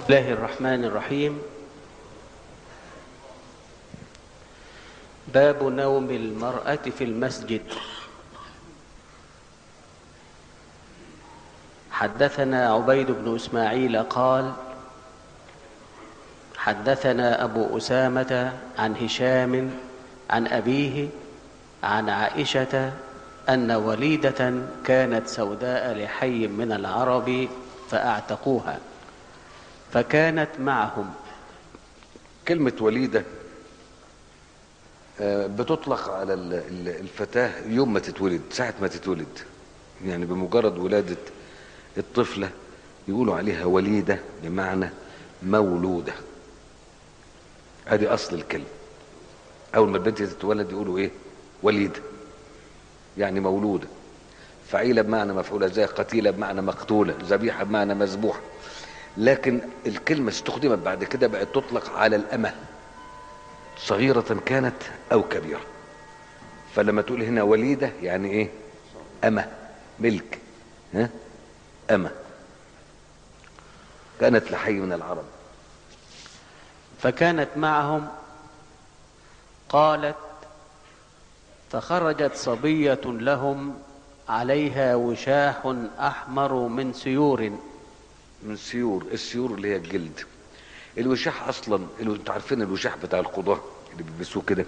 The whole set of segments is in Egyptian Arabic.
الله الرحمن الرحيم باب نوم المرأة في المسجد حدثنا عبيد بن إسماعيل قال حدثنا أبو أسامة عن هشام عن أبيه عن عائشة أن وليدة كانت سوداء لحي من العرب فأعتقوها فكانت معهم كلمة وليدة آه، بتطلق على ال- ال- الفتاة يوم ما تتولد ساعة ما تتولد يعني بمجرد ولادة الطفلة يقولوا عليها وليدة بمعنى مولودة ادي اصل الكلمة اول ما البنت تتولد يقولوا ايه وليدة يعني مولودة فعيلة بمعنى مفعولة زي قتيلة بمعنى مقتولة ذبيحة بمعنى مذبوحة لكن الكلمة استخدمت بعد كده بقت تطلق على الأمة صغيرة كانت أو كبيرة فلما تقول هنا وليدة يعني إيه أمة ملك ها أمة كانت لحي من العرب فكانت معهم قالت فخرجت صبية لهم عليها وشاح أحمر من سيور من سيور السيور اللي هي الجلد الوشاح اصلا اللي انتوا عارفين الوشاح بتاع القضاة اللي بيلبسوه كده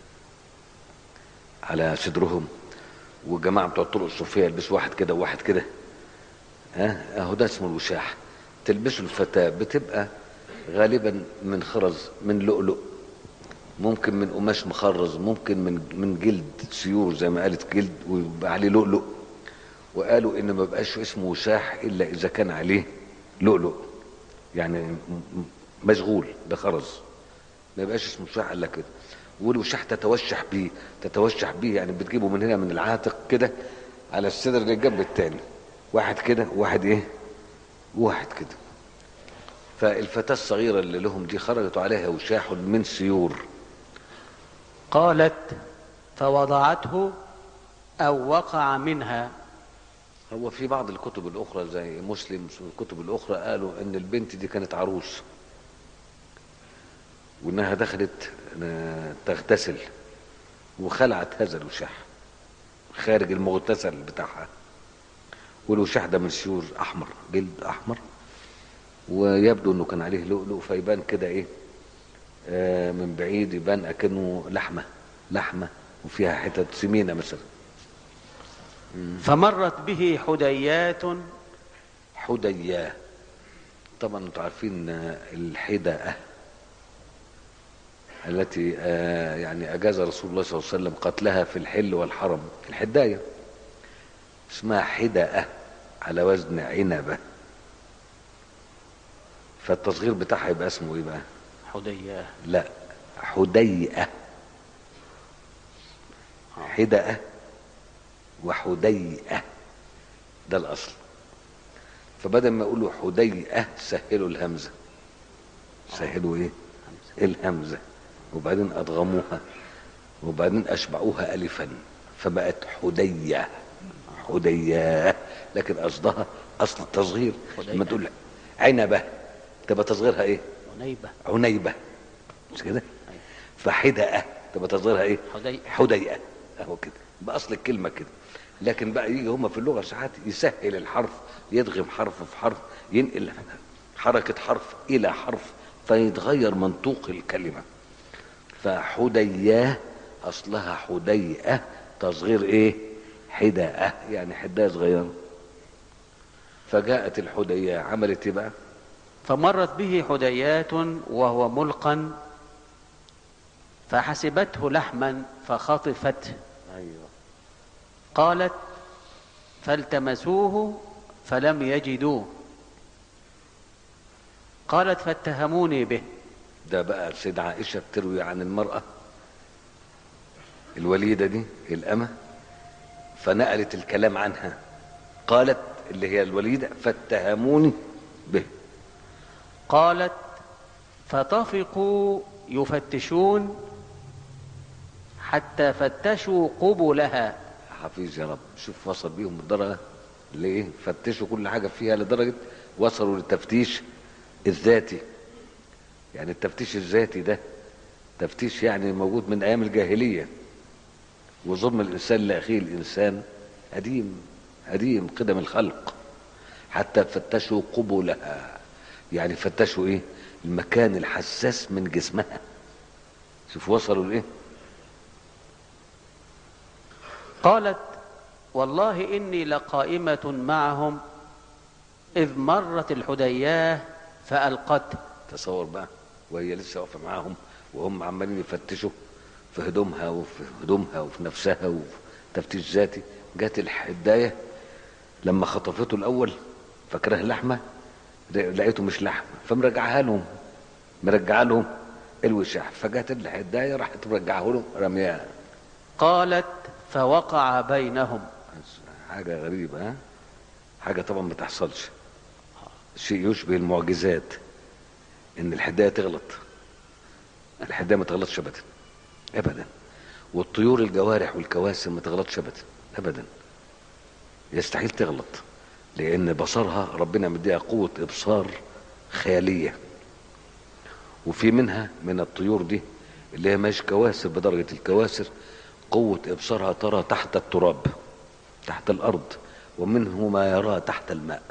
على صدرهم والجماعه بتوع الطرق الصوفيه يلبسوا واحد كده وواحد كده ها اهو ده اسمه الوشاح تلبسه الفتاه بتبقى غالبا من خرز من لؤلؤ ممكن من قماش مخرز ممكن من من جلد سيور زي ما قالت جلد ويبقى عليه لؤلؤ وقالوا ان ما بقاش اسمه وشاح الا اذا كان عليه لؤلؤ يعني م- م- مشغول بخرز ما يبقاش اسمه وشاح الا كده والوشاح تتوشح بيه تتوشح بيه يعني بتجيبه من هنا من العاتق كده على الصدر للجنب التاني واحد كده وواحد ايه وواحد كده فالفتاة الصغيرة اللي لهم دي خرجت عليها وشاح من سيور قالت فوضعته أو وقع منها هو في بعض الكتب الأخرى زي مسلم الكتب الأخرى قالوا إن البنت دي كانت عروس وإنها دخلت آه، تغتسل وخلعت هذا الوشاح خارج المغتسل بتاعها والوشاح ده من سيور أحمر جلد أحمر ويبدو إنه كان عليه لؤلؤ فيبان كده إيه آه، من بعيد يبان أكنه لحمة لحمة وفيها حتت سمينة مثلا فمرت به حديات حدياه طبعا انتوا عارفين آه، الحدأة التي آه، يعني أجاز رسول الله صلى الله عليه وسلم قتلها في الحل والحرم الحداية اسمها حدأة على وزن عنبة فالتصغير بتاعها يبقى اسمه ايه بقى حدياه لا حديئة حدأة وحديئة ده الأصل فبدل ما يقولوا حديئة سهلوا الهمزة سهلوا ايه الهمزة وبعدين أضغموها وبعدين أشبعوها ألفا فبقت حدية حدية لكن قصدها أصل التصغير حديئة. لما تقول عنبة تبقى تصغيرها ايه عنيبة عنيبة مش كده فحدأة تبقى تصغيرها ايه حديئة. حديئة اهو كده بأصل الكلمة كده لكن بقى يجي هما في اللغة ساعات يسهل الحرف يدغم حرف في حرف ينقل حركة حرف إلى حرف فيتغير منطوق الكلمة فحدياه أصلها حديئة تصغير إيه حداءة يعني حداية صغيرة فجاءت الحدية عملت إيه بقى فمرت به حديات وهو ملقا فحسبته لحما فخطفته أيوه قالت فالتمسوه فلم يجدوه قالت فاتهموني به ده بقى سيدة عائشة بتروي عن المرأة الوليدة دي الأمة فنقلت الكلام عنها قالت اللي هي الوليدة فاتهموني به قالت فطفقوا يفتشون حتى فتشوا قبلها حفيظ يا رب شوف وصل بيهم الدرجة ليه فتشوا كل حاجة فيها لدرجة وصلوا للتفتيش الذاتي يعني التفتيش الذاتي ده تفتيش يعني موجود من ايام الجاهليه وظلم الانسان لاخيه الانسان قديم قديم قدم الخلق حتى فتشوا قبلها يعني فتشوا ايه المكان الحساس من جسمها شوف وصلوا لايه قالت والله إني لقائمة معهم إذ مرت الحدياه فألقته تصور بقى وهي لسه واقفه معاهم وهم عمالين يفتشوا في هدومها وفي هدومها وفي نفسها وفي تفتيش ذاتي جت الحدايه لما خطفته الاول فاكرها لحمه لقيته مش لحمه فمرجعها لهم مرجعها لهم الوشاح فجت الحدايه راحت مرجعها لهم رميها قالت فوقع بينهم حاجه غريبه ها حاجه طبعا ما تحصلش شيء يشبه المعجزات ان الحدايه تغلط الحدايه ما تغلطش ابدا ابدا والطيور الجوارح والكواسر ما تغلطش ابدا ابدا يستحيل تغلط لان بصرها ربنا مديها قوه ابصار خياليه وفي منها من الطيور دي اللي هي مش كواسر بدرجه الكواسر قوه ابصارها ترى تحت التراب تحت الارض ومنه ما يرى تحت الماء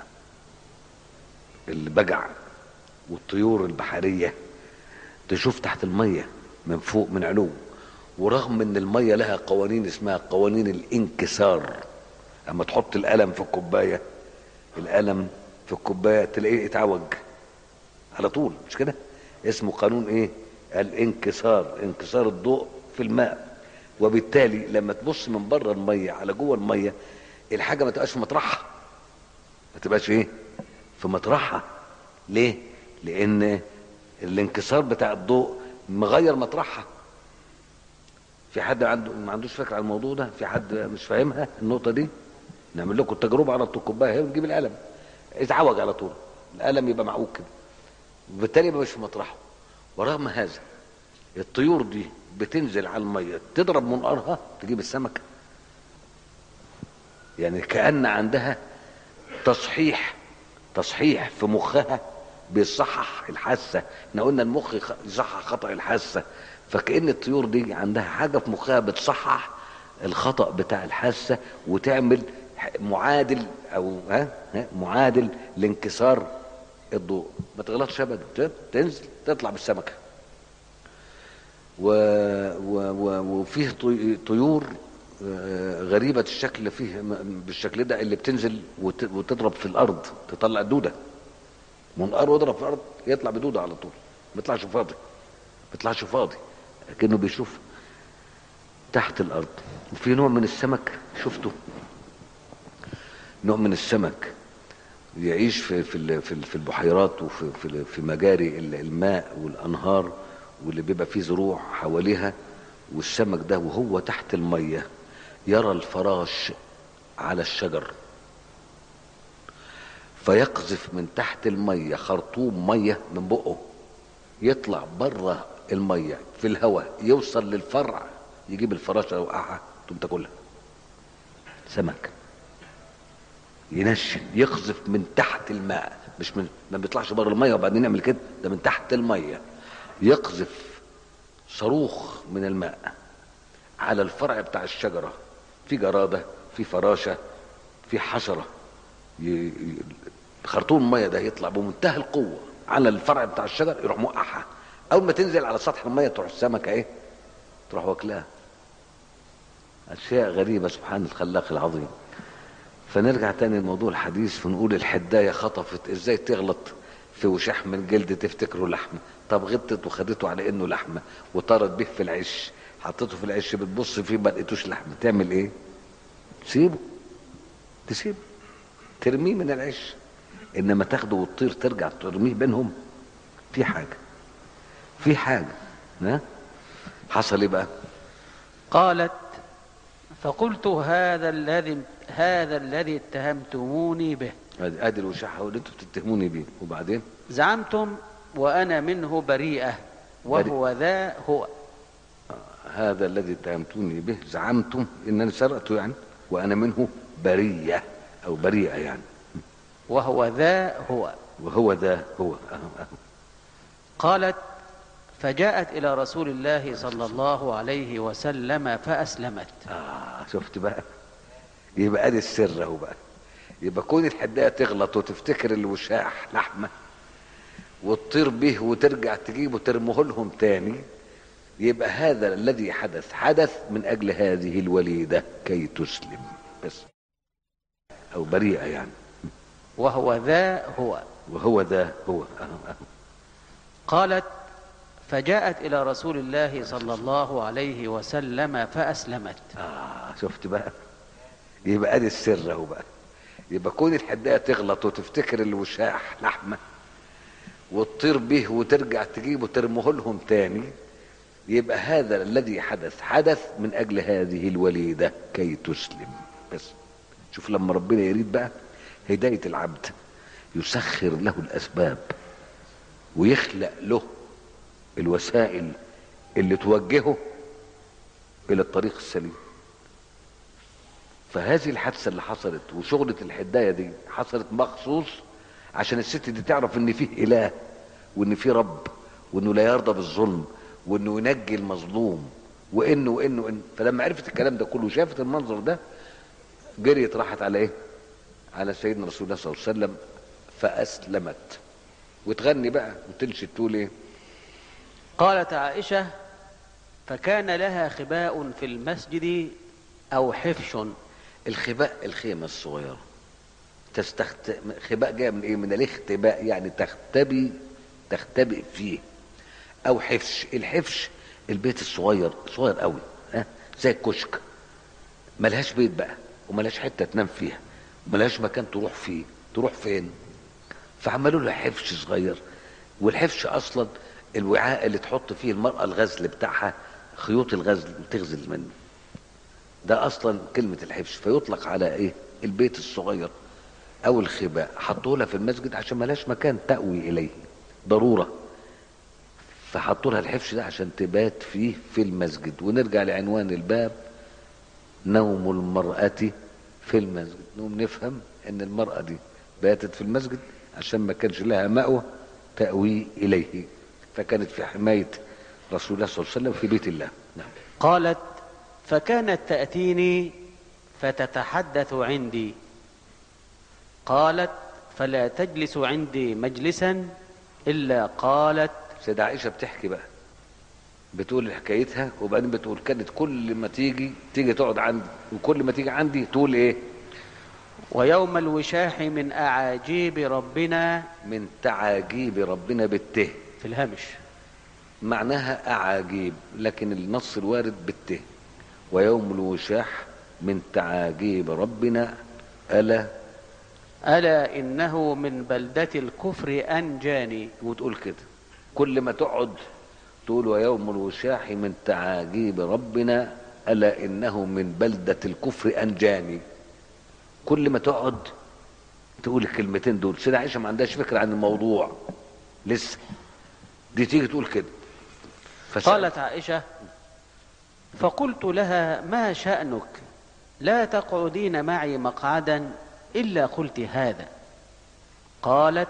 البجع والطيور البحريه تشوف تحت الميه من فوق من علو ورغم ان الميه لها قوانين اسمها قوانين الانكسار اما تحط القلم في الكوبايه القلم في الكوبايه تلاقيه اتعوج على طول مش كده اسمه قانون ايه الانكسار انكسار الضوء في الماء وبالتالي لما تبص من بره الميه على جوه الميه الحاجه ما تبقاش في مطرحها ما تبقاش ايه في مطرحها ليه لان الانكسار بتاع الضوء مغير مطرحها في حد عنده ما عندوش فكره عن الموضوع ده في حد مش فاهمها النقطه دي نعمل لكم التجربه على الكوبايه هي ونجيب القلم اتعوج على طول القلم يبقى معوج كده وبالتالي يبقى مش في مطرحه ورغم هذا الطيور دي بتنزل على الميه تضرب منقارها تجيب السمكه يعني كأن عندها تصحيح تصحيح في مخها بيصحح الحاسه احنا قلنا المخ يصحح خطا الحاسه فكأن الطيور دي عندها حاجه في مخها بتصحح الخطا بتاع الحاسه وتعمل معادل او ها, ها معادل لانكسار الضوء ما تغلطش ابدا تنزل تطلع بالسمكه و و و وفيه طيور غريبة الشكل فيه بالشكل ده اللي بتنزل وتضرب في الأرض تطلع دودة منقار ويضرب في الأرض يطلع بدودة على طول ما يطلعش فاضي ما يطلعش فاضي لكنه بيشوف تحت الأرض وفي نوع من السمك شفته نوع من السمك يعيش في في في البحيرات وفي في في مجاري الماء والانهار واللي بيبقى فيه زروع حواليها والسمك ده وهو تحت الميه يرى الفراش على الشجر فيقذف من تحت الميه خرطوم ميه من بقه يطلع بره الميه في الهواء يوصل للفرع يجيب الفراشه يوقعها تقوم تاكلها سمك ينشن يقذف من تحت الماء مش من ما بيطلعش بره الميه وبعدين يعمل كده ده من تحت الميه يقذف صاروخ من الماء على الفرع بتاع الشجره في جراده في فراشه في حشره خرطوم الميه ده يطلع بمنتهى القوه على الفرع بتاع الشجر يروح موقعها اول ما تنزل على سطح الميه تروح السمكه ايه تروح واكلاها اشياء غريبه سبحان الخلاق العظيم فنرجع تاني لموضوع الحديث فنقول الحدايه خطفت ازاي تغلط في وشح من جلد تفتكره لحمه طب غطت وخدته على انه لحمه وطارت به في العش حطيته في العش بتبص فيه ما لقيتوش لحمه تعمل ايه؟ تسيبه تسيبه ترميه من العش انما تاخده وتطير ترجع ترميه بينهم في حاجه في حاجه ها حصل ايه بقى؟ قالت فقلت هذا الذي هذا الذي اتهمتموني به ادي الوشاحه واللي انتوا بتتهموني بيه وبعدين زعمتم وانا منه بريئه وهو ذا هو هذا الذي اتهمتوني به زعمتم انني سرقته يعني وانا منه بريه او بريئه يعني وهو ذا هو وهو ده هو أهو أهو. قالت فجاءت إلى رسول الله صلى الله عليه وسلم فأسلمت آه شفت بقى يبقى ادي السر اهو بقى يبقى كون الحدايه تغلط وتفتكر الوشاح لحمه وتطير به وترجع تجيبه ترمه لهم تاني يبقى هذا الذي حدث حدث من اجل هذه الوليده كي تسلم بس او بريئه يعني وهو ذا هو وهو ده هو أهو أهو. قالت فجاءت إلى رسول الله صلى الله عليه وسلم فأسلمت آه شفت بقى يبقى ادي السر اهو بقى يبقى كون الحدايه تغلط وتفتكر الوشاح لحمه وتطير به وترجع تجيبه ترمه لهم تاني يبقى هذا الذي حدث حدث من اجل هذه الوليده كي تسلم بس شوف لما ربنا يريد بقى هدايه العبد يسخر له الاسباب ويخلق له الوسائل اللي توجهه الى الطريق السليم فهذه الحادثه اللي حصلت وشغله الحدايه دي حصلت مخصوص عشان الست دي تعرف ان فيه اله وان فيه رب وانه لا يرضى بالظلم وانه ينجي المظلوم وانه وانه وإن فلما عرفت الكلام ده كله وشافت المنظر ده جريت راحت على ايه؟ على سيدنا رسول الله صلى الله عليه وسلم فاسلمت وتغني بقى وتنشد تقول ايه؟ قالت عائشة فكان لها خباء في المسجد أو حفش الخباء الخيمة الصغيرة تستخت... خباء جاية من ايه من الاختباء يعني تختبي تختبئ فيه او حفش الحفش البيت الصغير صغير قوي ها زي الكشك ملهاش بيت بقى وملهاش حتة تنام فيها وملهاش مكان تروح فيه تروح فين فعملوا لها حفش صغير والحفش اصلا الوعاء اللي تحط فيه المرأة الغزل بتاعها خيوط الغزل وتغزل منه ده اصلا كلمة الحفش فيطلق على ايه البيت الصغير او الخباء حطوه لها في المسجد عشان ملهاش مكان تأوي اليه ضرورة فحطوا لها الحفش ده عشان تبات فيه في المسجد ونرجع لعنوان الباب نوم المرأة في المسجد نقوم نفهم ان المرأة دي باتت في المسجد عشان ما كانش لها مأوى تأوي إليه فكانت في حماية رسول الله صلى الله عليه وسلم في بيت الله نعم قالت فكانت تأتيني فتتحدث عندي قالت فلا تجلس عندي مجلسا إلا قالت سيدة عائشة بتحكي بقى بتقول حكايتها وبعدين بتقول كانت كل ما تيجي تيجي تقعد عندي وكل ما تيجي عندي تقول ايه ويوم الوشاح من أعاجيب ربنا من تعاجيب ربنا بالته في الهمش معناها أعاجيب لكن النص الوارد بالته ويوم الوشاح من تعاجيب ربنا ألا ألا إنه من بلدة الكفر أنجاني وتقول كده كل ما تقعد تقول ويوم الوشاح من تعاجيب ربنا ألا إنه من بلدة الكفر أنجاني كل ما تقعد تقول الكلمتين دول سيدة عائشة ما عندهاش فكرة عن الموضوع لسه دي تيجي تقول كده فسأل- قالت عائشة فقلت لها ما شأنك لا تقعدين معي مقعدا إلا قلت هذا قالت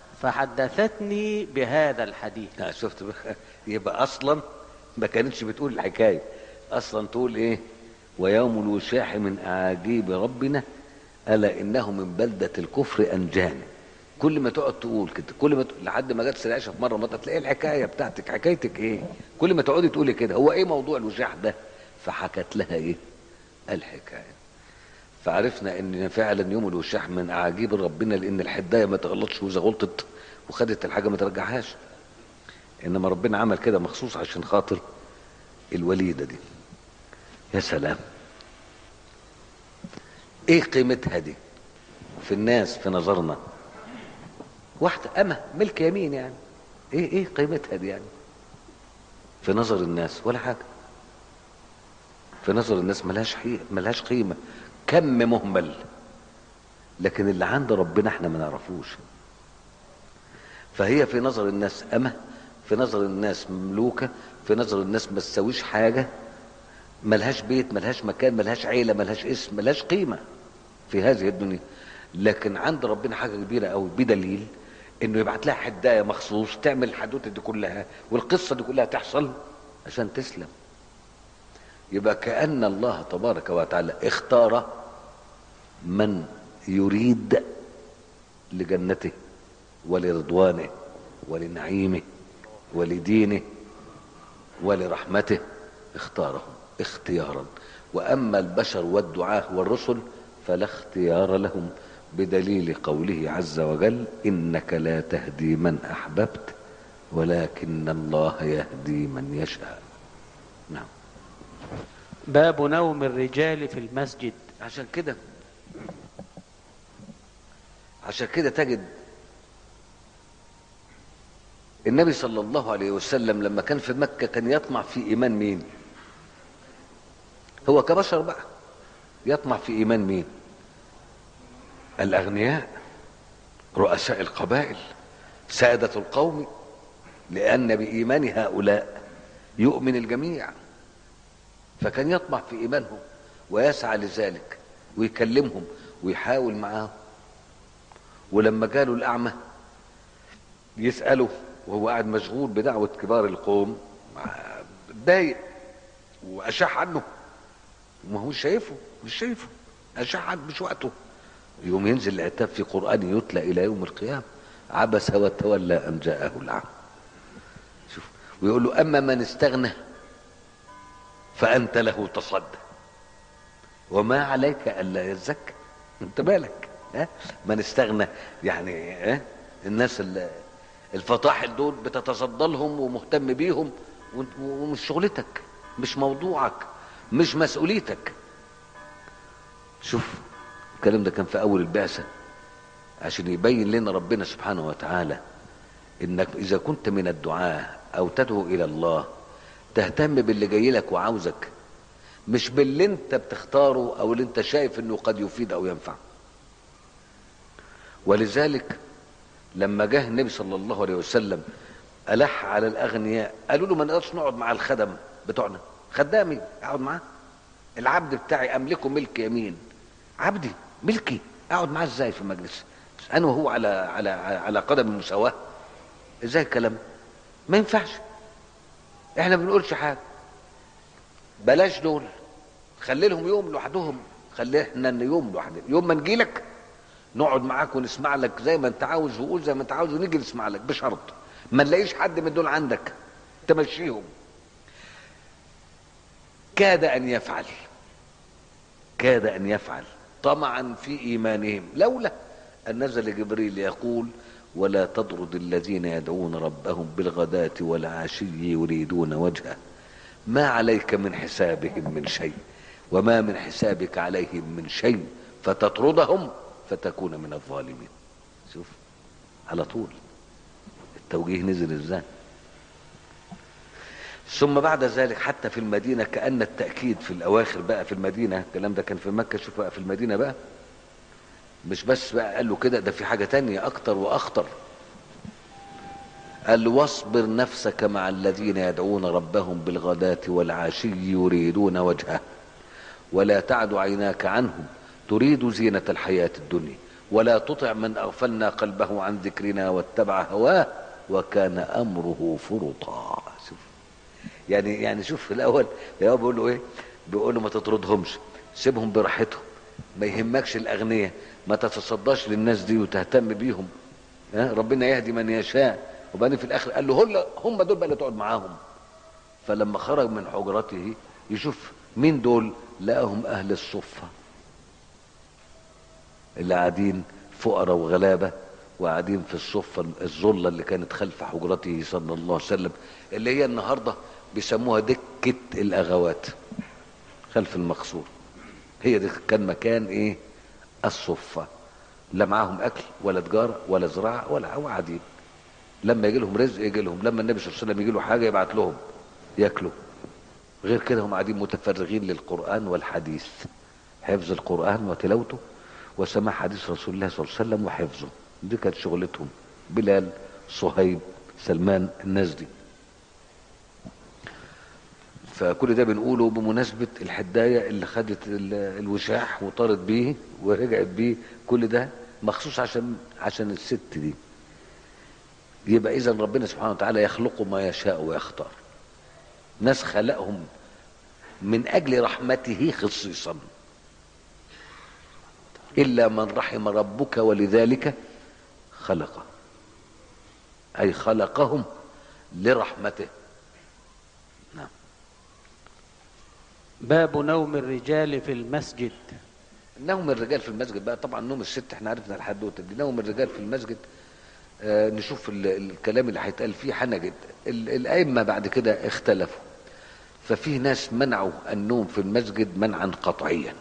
فحدثتني بهذا الحديث لا شفت بقى يبقى اصلا ما كانتش بتقول الحكايه اصلا تقول ايه ويوم الوشاح من اعاجيب ربنا الا انه من بلده الكفر انجاني كل ما تقعد تقول كده كل ما ت... لحد ما جت سيدة عائشه في مره مره تلاقي الحكايه بتاعتك حكايتك ايه كل ما تقعدي تقولي كده هو ايه موضوع الوشاح ده فحكت لها ايه الحكايه فعرفنا ان فعلا يوم الوشاح من اعاجيب ربنا لان الحدايه ما تغلطش واذا غلطت وخدت الحاجه ما ترجعهاش انما ربنا عمل كده مخصوص عشان خاطر الوليده دي يا سلام ايه قيمتها دي في الناس في نظرنا واحده اما ملك يمين يعني ايه ايه قيمتها دي يعني في نظر الناس ولا حاجه في نظر الناس ملهاش حي... ملهاش قيمه كم مهمل لكن اللي عند ربنا احنا ما نعرفوش فهي في نظر الناس أمة في نظر الناس مملوكة في نظر الناس ما تساويش حاجة ملهاش بيت ملهاش مكان ملهاش عيلة ملهاش اسم ملهاش قيمة في هذه الدنيا لكن عند ربنا حاجة كبيرة قوي بدليل انه يبعت لها حدايه مخصوص تعمل الحدوته دي كلها والقصه دي كلها تحصل عشان تسلم يبقى كأن الله تبارك وتعالى اختار من يريد لجنته ولرضوانه ولنعيمه ولدينه ولرحمته اختارهم اختيارا واما البشر والدعاه والرسل فلا اختيار لهم بدليل قوله عز وجل انك لا تهدي من احببت ولكن الله يهدي من يشاء نعم باب نوم الرجال في المسجد عشان كده عشان كده تجد النبي صلى الله عليه وسلم لما كان في مكة كان يطمع في إيمان مين هو كبشر بقى يطمع في إيمان مين الأغنياء رؤساء القبائل سادة القوم لأن بإيمان هؤلاء يؤمن الجميع فكان يطمع في إيمانهم ويسعى لذلك ويكلمهم ويحاول معاهم ولما جاله الأعمى يسأله وهو قاعد مشغول بدعوة كبار القوم اتضايق وأشاح عنه وما هو شايفه مش شايفه أشاح عنه مش وقته يوم ينزل العتاب في قرآن يتلى إلى يوم القيامة عبس وتولى أن جاءه الأعمى شوف ويقول له أما من استغنى فأنت له تصدى وما عليك ألا يزكى أنت بالك ها من استغنى يعني ها الناس اللي الفطاحل دول بتتصدى لهم ومهتم بيهم ومش شغلتك مش موضوعك مش مسؤوليتك شوف الكلام ده كان في اول البعثه عشان يبين لنا ربنا سبحانه وتعالى انك اذا كنت من الدعاه او تدعو الى الله تهتم باللي جاي لك وعاوزك مش باللي انت بتختاره او اللي انت شايف انه قد يفيد او ينفع ولذلك لما جه النبي صلى الله عليه وسلم ألح على الأغنياء قالوا له ما نقدرش نقعد مع الخدم بتوعنا خدامي اقعد معاه العبد بتاعي أملكه ملك يمين عبدي ملكي اقعد معاه ازاي في المجلس انا وهو على على على قدم المساواه ازاي الكلام ما ينفعش احنا ما بنقولش حاجه بلاش دول خلي لهم يوم لوحدهم خلي احنا يوم لوحدنا يوم ما نجيلك نقعد معاك ونسمع لك زي ما انت عاوز وقول زي ما انت عاوز ونيجي نسمع لك بشرط ما نلاقيش حد من دول عندك تمشيهم كاد ان يفعل كاد ان يفعل طمعا في ايمانهم لولا ان نزل جبريل يقول ولا تطرد الذين يدعون ربهم بالغداة والعشي يريدون وجهه ما عليك من حسابهم من شيء وما من حسابك عليهم من شيء فتطردهم فتكون من الظالمين شوف على طول التوجيه نزل ازاي ثم بعد ذلك حتى في المدينة كأن التأكيد في الأواخر بقى في المدينة الكلام ده كان في مكة شوف بقى في المدينة بقى مش بس بقى قال له كده ده في حاجة تانية أكتر وأخطر قال له واصبر نفسك مع الذين يدعون ربهم بالغداة والعشي يريدون وجهه ولا تعد عيناك عنهم تريد زينة الحياة الدنيا ولا تطع من أغفلنا قلبه عن ذكرنا واتبع هواه وكان أمره فرطا شوف يعني يعني شوف في الأول هو بيقول له إيه بيقول له ما تطردهمش سيبهم براحتهم ما يهمكش الأغنياء ما تتصداش للناس دي وتهتم بيهم ها ربنا يهدي من يشاء وبعدين في الآخر قال له هم هم دول بقى اللي تقعد معاهم فلما خرج من حجرته يشوف مين دول لقاهم أهل الصفة اللي قاعدين فقراء وغلابة وقاعدين في الصفة الظلة اللي كانت خلف حجرته صلى الله عليه وسلم اللي هي النهاردة بيسموها دكة الأغوات خلف المقصور هي دي كان مكان ايه الصفة لا معاهم أكل ولا تجارة ولا زراعة ولا هو قاعدين لما يجي لهم رزق يجي لهم لما النبي صلى الله عليه وسلم يجي له حاجة يبعت لهم ياكلوا غير كده هم قاعدين متفرغين للقرآن والحديث حفظ القرآن وتلاوته وسماع حديث رسول الله صلى الله عليه وسلم وحفظه دي كانت شغلتهم بلال صهيب سلمان الناس دي فكل ده بنقوله بمناسبة الحداية اللي خدت الوشاح وطارت بيه ورجعت بيه كل ده مخصوص عشان عشان الست دي يبقى اذا ربنا سبحانه وتعالى يخلق ما يشاء ويختار ناس خلقهم من اجل رحمته خصيصا الا من رحم ربك ولذلك خلقه اي خلقهم لرحمته نعم باب نوم الرجال في المسجد نوم الرجال في المسجد بقى طبعا نوم الست احنا عرفنا الحدوته دي نوم الرجال في المسجد آه نشوف ال- الكلام اللي هيتقال فيه حنجد ال- الائمه بعد كده اختلفوا ففي ناس منعوا النوم في المسجد منعا قطعيا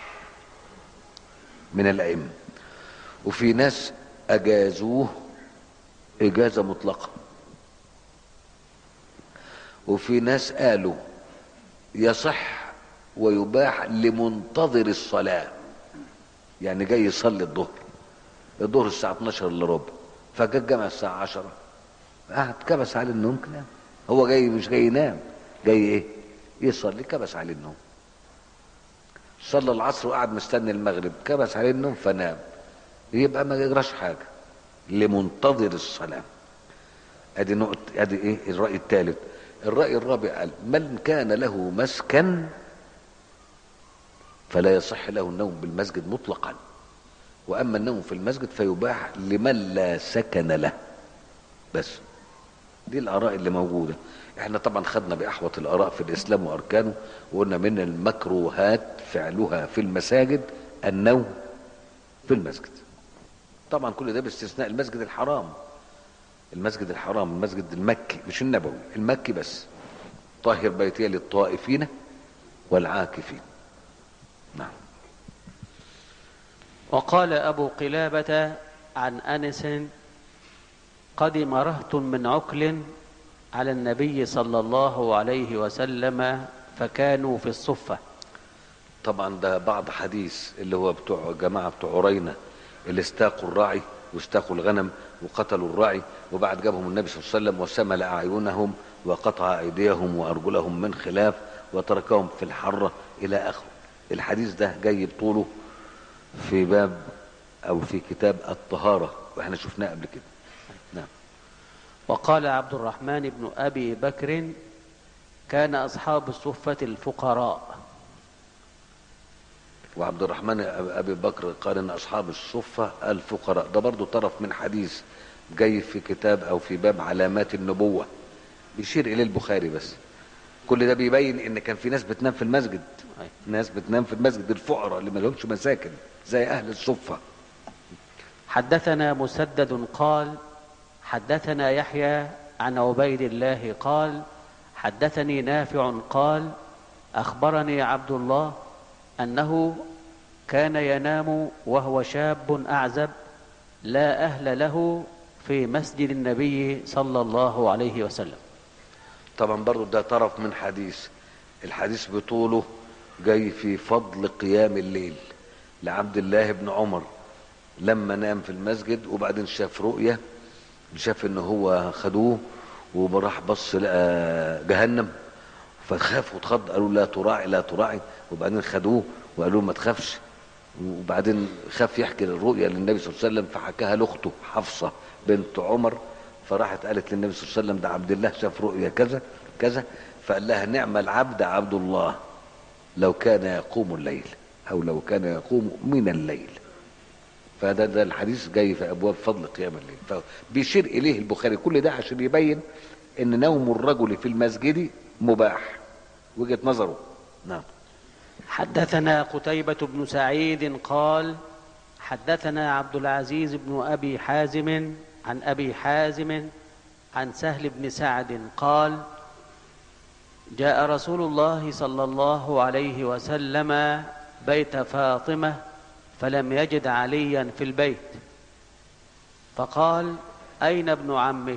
من الائمه وفي ناس اجازوه اجازه مطلقه وفي ناس قالوا يصح ويباح لمنتظر الصلاه يعني جاي يصلي الظهر الظهر الساعه 12 الا ربع فجاء الجامع الساعه 10 قعد كبس عليه النوم كده هو جاي مش جاي ينام جاي ايه يصلي كبس عليه النوم صلى العصر وقعد مستني المغرب كبس عليه النوم فنام يبقى ما يجراش حاجه لمنتظر الصلاه ادي نقطه ادي ايه الراي الثالث الراي الرابع قال من كان له مسكن فلا يصح له النوم بالمسجد مطلقا واما النوم في المسجد فيباح لمن لا سكن له بس دي الاراء اللي موجوده احنا طبعا خدنا باحوط الاراء في الاسلام واركانه وقلنا من المكروهات فعلها في المساجد النوم في المسجد طبعا كل ده باستثناء المسجد الحرام المسجد الحرام المسجد المكي مش النبوي المكي بس طاهر بيتي للطائفين والعاكفين نعم وقال أبو قلابة عن أنس قدم رهط من عكل على النبي صلى الله عليه وسلم فكانوا في الصفة طبعا ده بعض حديث اللي هو بتوع جماعة بتوع عرينة اللي استاقوا الراعي واستاقوا الغنم وقتلوا الراعي وبعد جابهم النبي صلى الله عليه وسلم وسمل أعينهم وقطع أيديهم وأرجلهم من خلاف وتركهم في الحرة إلى آخره الحديث ده جاي بطوله في باب أو في كتاب الطهارة واحنا شفناه قبل كده نعم وقال عبد الرحمن بن أبي بكر كان أصحاب الصفة الفقراء وعبد الرحمن ابي بكر قال ان اصحاب الصفه الفقراء ده برضو طرف من حديث جاي في كتاب او في باب علامات النبوه بيشير اليه البخاري بس كل ده بيبين ان كان في ناس بتنام في المسجد أي. ناس بتنام في المسجد الفقراء اللي ما لهمش مساكن زي اهل الصفه حدثنا مسدد قال حدثنا يحيى عن عبيد الله قال حدثني نافع قال اخبرني عبد الله انه كان ينام وهو شاب اعزب لا اهل له في مسجد النبي صلى الله عليه وسلم طبعا برضو ده طرف من حديث الحديث بطوله جاي في فضل قيام الليل لعبد الله بن عمر لما نام في المسجد وبعدين شاف رؤية شاف ان هو خدوه وراح بص لقى جهنم فخاف واتخض قالوا لا تراعي لا تراعي وبعدين خدوه وقالوا ما تخافش وبعدين خاف يحكي الرؤيا للنبي صلى الله عليه وسلم فحكاها لاخته حفصه بنت عمر فراحت قالت للنبي صلى الله عليه وسلم ده عبد الله شاف رؤيا كذا كذا فقال لها نعم العبد عبد الله لو كان يقوم الليل او لو كان يقوم من الليل فده ده الحديث جاي في ابواب فضل قيام الليل فبيشير اليه البخاري كل ده عشان يبين ان نوم الرجل في المسجد مباح وجهه نظره نعم حدثنا قتيبة بن سعيد قال حدثنا عبد العزيز بن أبي حازم عن أبي حازم عن سهل بن سعد قال جاء رسول الله صلى الله عليه وسلم بيت فاطمة فلم يجد عليا في البيت فقال أين ابن عمك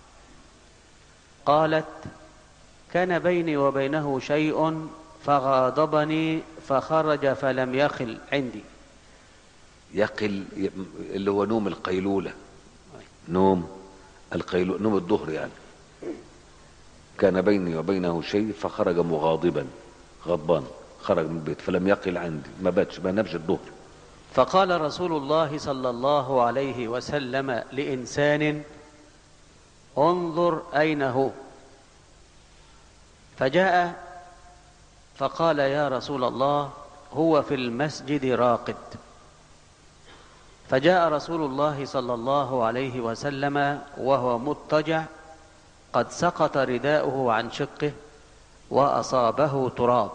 قالت كان بيني وبينه شيء فغاضبني فخرج فلم يخل عندي يقل اللي هو نوم القيلولة نوم القيلولة نوم الظهر يعني كان بيني وبينه شيء فخرج مغاضبا غضبان خرج من البيت فلم يقل عندي ما باتش ما نامش الظهر فقال رسول الله صلى الله عليه وسلم لإنسان انظر أين هو فجاء فقال يا رسول الله هو في المسجد راقد فجاء رسول الله صلى الله عليه وسلم وهو مضطجع قد سقط رداؤه عن شقه واصابه تراب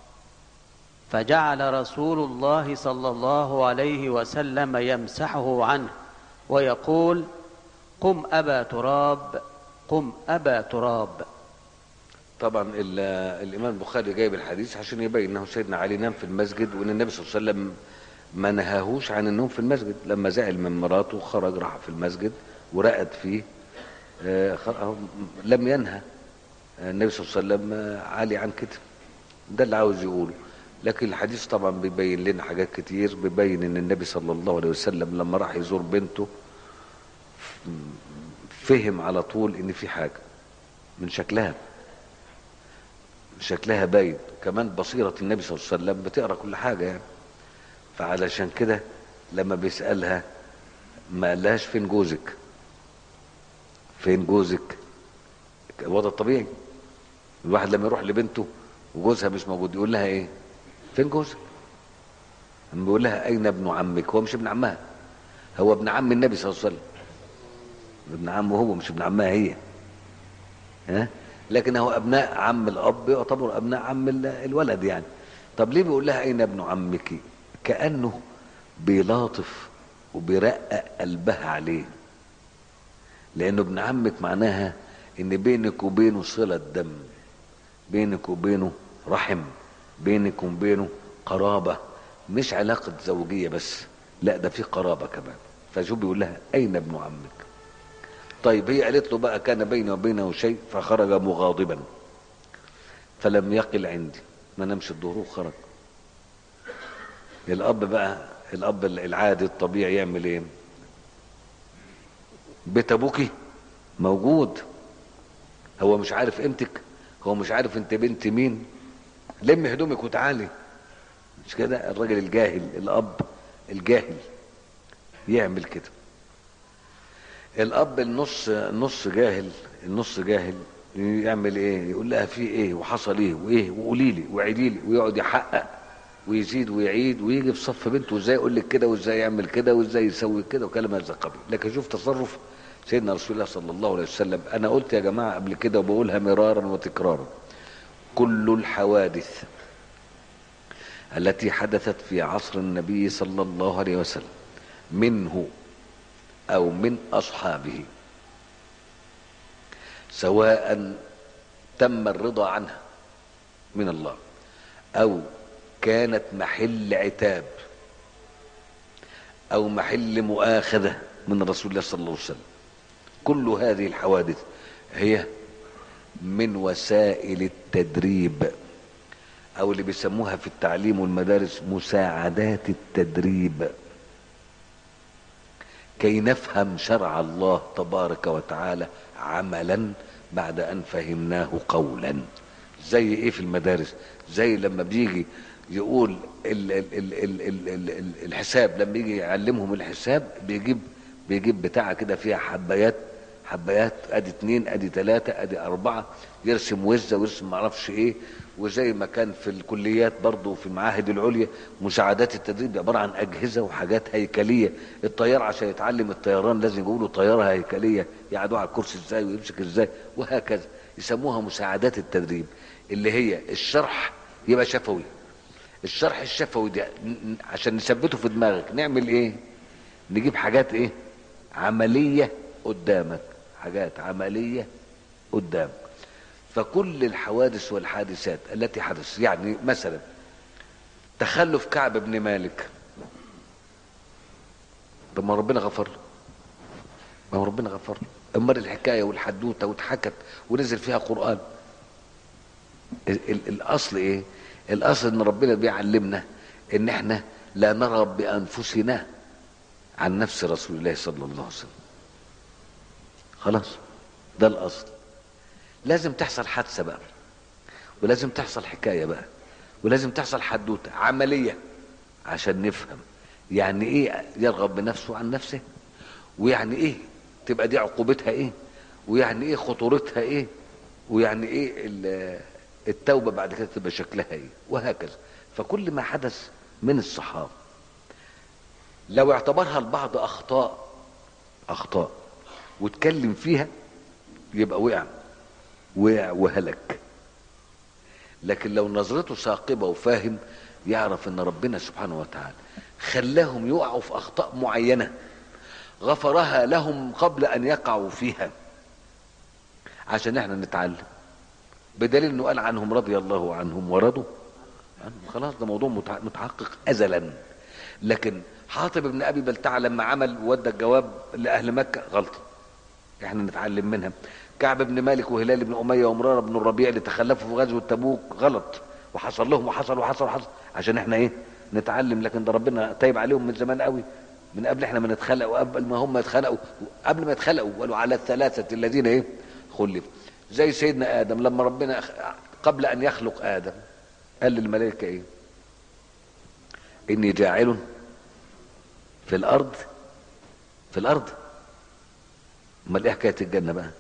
فجعل رسول الله صلى الله عليه وسلم يمسحه عنه ويقول قم ابا تراب قم ابا تراب طبعا ال- الامام البخاري جايب الحديث عشان يبين انه سيدنا علي نام في المسجد وان النبي صلى الله عليه وسلم ما نهاهوش عن النوم في المسجد لما زعل من مراته خرج راح في المسجد ورقد فيه آه، خ- لم ينهى النبي صلى الله عليه وسلم آه، علي عن كده ده اللي عاوز يقوله لكن الحديث طبعا بيبين لنا حاجات كتير بيبين ان النبي صلى الله عليه وسلم لما راح يزور بنته فهم على طول ان في حاجه من شكلها شكلها باين كمان بصيرة النبي صلى الله عليه وسلم بتقرا كل حاجة يعني فعلشان كده لما بيسألها ما قالهاش فين جوزك فين جوزك الوضع الطبيعي الواحد لما يروح لبنته وجوزها مش موجود يقول لها ايه فين جوزك لما بيقول لها اين ابن عمك هو مش ابن عمها هو ابن عم النبي صلى الله عليه وسلم ابن عمه هو مش ابن عمها هي ها لكن هو ابناء عم الاب يعتبر ابناء عم ال- الولد يعني طب ليه بيقول لها اين ابن عمك كانه بيلاطف وبيرقق قلبها عليه لانه ابن عمك معناها ان بينك وبينه صله دم بينك وبينه رحم بينك وبينه قرابه مش علاقه زوجيه بس لا ده في قرابه كمان فشو بيقول لها اين ابن عمك طيب هي قالت له بقى كان بيني وبينه شيء فخرج مغاضبا فلم يقل عندي ما نمش الظهر وخرج الاب بقى الاب العادي الطبيعي يعمل ايه بيت ابوكي موجود هو مش عارف قيمتك هو مش عارف انت بنت مين لم هدومك وتعالي مش كده الراجل الجاهل الاب الجاهل يعمل كده الاب النص نص جاهل النص جاهل يعمل ايه يقول لها في ايه وحصل ايه وايه وقولي لي وعيدي لي ويقعد يحقق ويزيد ويعيد ويجي في صف بنته وازاي يقول لك كده وازاي يعمل كده وازاي يسوي كده وكلام هذا القبيل لكن شوف تصرف سيدنا رسول الله صلى الله عليه وسلم انا قلت يا جماعه قبل كده وبقولها مرارا وتكرارا كل الحوادث التي حدثت في عصر النبي صلى الله عليه وسلم منه او من اصحابه سواء تم الرضا عنها من الله او كانت محل عتاب او محل مؤاخذه من رسول الله صلى الله عليه وسلم كل هذه الحوادث هي من وسائل التدريب او اللي بيسموها في التعليم والمدارس مساعدات التدريب كي نفهم شرع الله تبارك وتعالى عملا بعد ان فهمناه قولا زي ايه في المدارس زي لما بيجي يقول ال ال ال ال ال ال ال الحساب لما يجي يعلمهم الحساب بيجيب بيجيب بتاعه كده فيها حبايات حبايات ادي اتنين ادي تلاتة ادي اربعة يرسم وزة ويرسم معرفش ايه وزي ما كان في الكليات برضه في المعاهد العليا مساعدات التدريب عبارة عن اجهزة وحاجات هيكلية الطيار عشان يتعلم الطيران لازم يقولوا طيارة هيكلية يقعدوا على الكرسي ازاي ويمسك ازاي وهكذا يسموها مساعدات التدريب اللي هي الشرح يبقى شفوي الشرح الشفوي ده ن- ن- عشان نثبته في دماغك نعمل ايه نجيب حاجات ايه عملية قدامك حاجات عملية قدامك فكل الحوادث والحادثات التي حدث يعني مثلا تخلف كعب بن مالك طب ما ربنا غفر له ما هو ربنا غفر له امال الحكايه والحدوته واتحكت ونزل فيها قران ال- ال- الاصل ايه الاصل ان ربنا بيعلمنا ان احنا لا نرى بانفسنا عن نفس رسول الله صلى الله عليه وسلم خلاص ده الاصل لازم تحصل حادثه بقى ولازم تحصل حكايه بقى ولازم تحصل حدوته عمليه عشان نفهم يعني ايه يرغب بنفسه عن نفسه ويعني ايه تبقى دي عقوبتها ايه ويعني ايه خطورتها ايه ويعني ايه ال- التوبة بعد كده تبقى شكلها ايه وهكذا فكل ما حدث من الصحابة لو اعتبرها البعض اخطاء اخطاء واتكلم فيها يبقى وقع وقع وهلك لكن لو نظرته ثاقبه وفاهم يعرف ان ربنا سبحانه وتعالى خلاهم يقعوا في اخطاء معينه غفرها لهم قبل ان يقعوا فيها عشان احنا نتعلم بدليل انه قال عنهم رضي الله عنهم ورضوا عنهم خلاص ده موضوع متع- متحقق ازلا لكن حاطب بن ابي بلتعه لما عمل ودى الجواب لاهل مكه غلطه احنا نتعلم منها كعب بن مالك وهلال بن اميه ومراره بن الربيع اللي تخلفوا في غزوه تبوك غلط وحصل لهم وحصل وحصل وحصل عشان احنا ايه نتعلم لكن ده ربنا تايب عليهم من زمان قوي من قبل احنا ما نتخلق وقبل ما هم يتخلقوا قبل ما يتخلقوا قالوا على الثلاثه الذين ايه خلفوا زي سيدنا ادم لما ربنا أخ- قبل ان يخلق ادم قال للملائكه ايه اني جاعل في الارض في الارض امال ايه حكايه الجنه بقى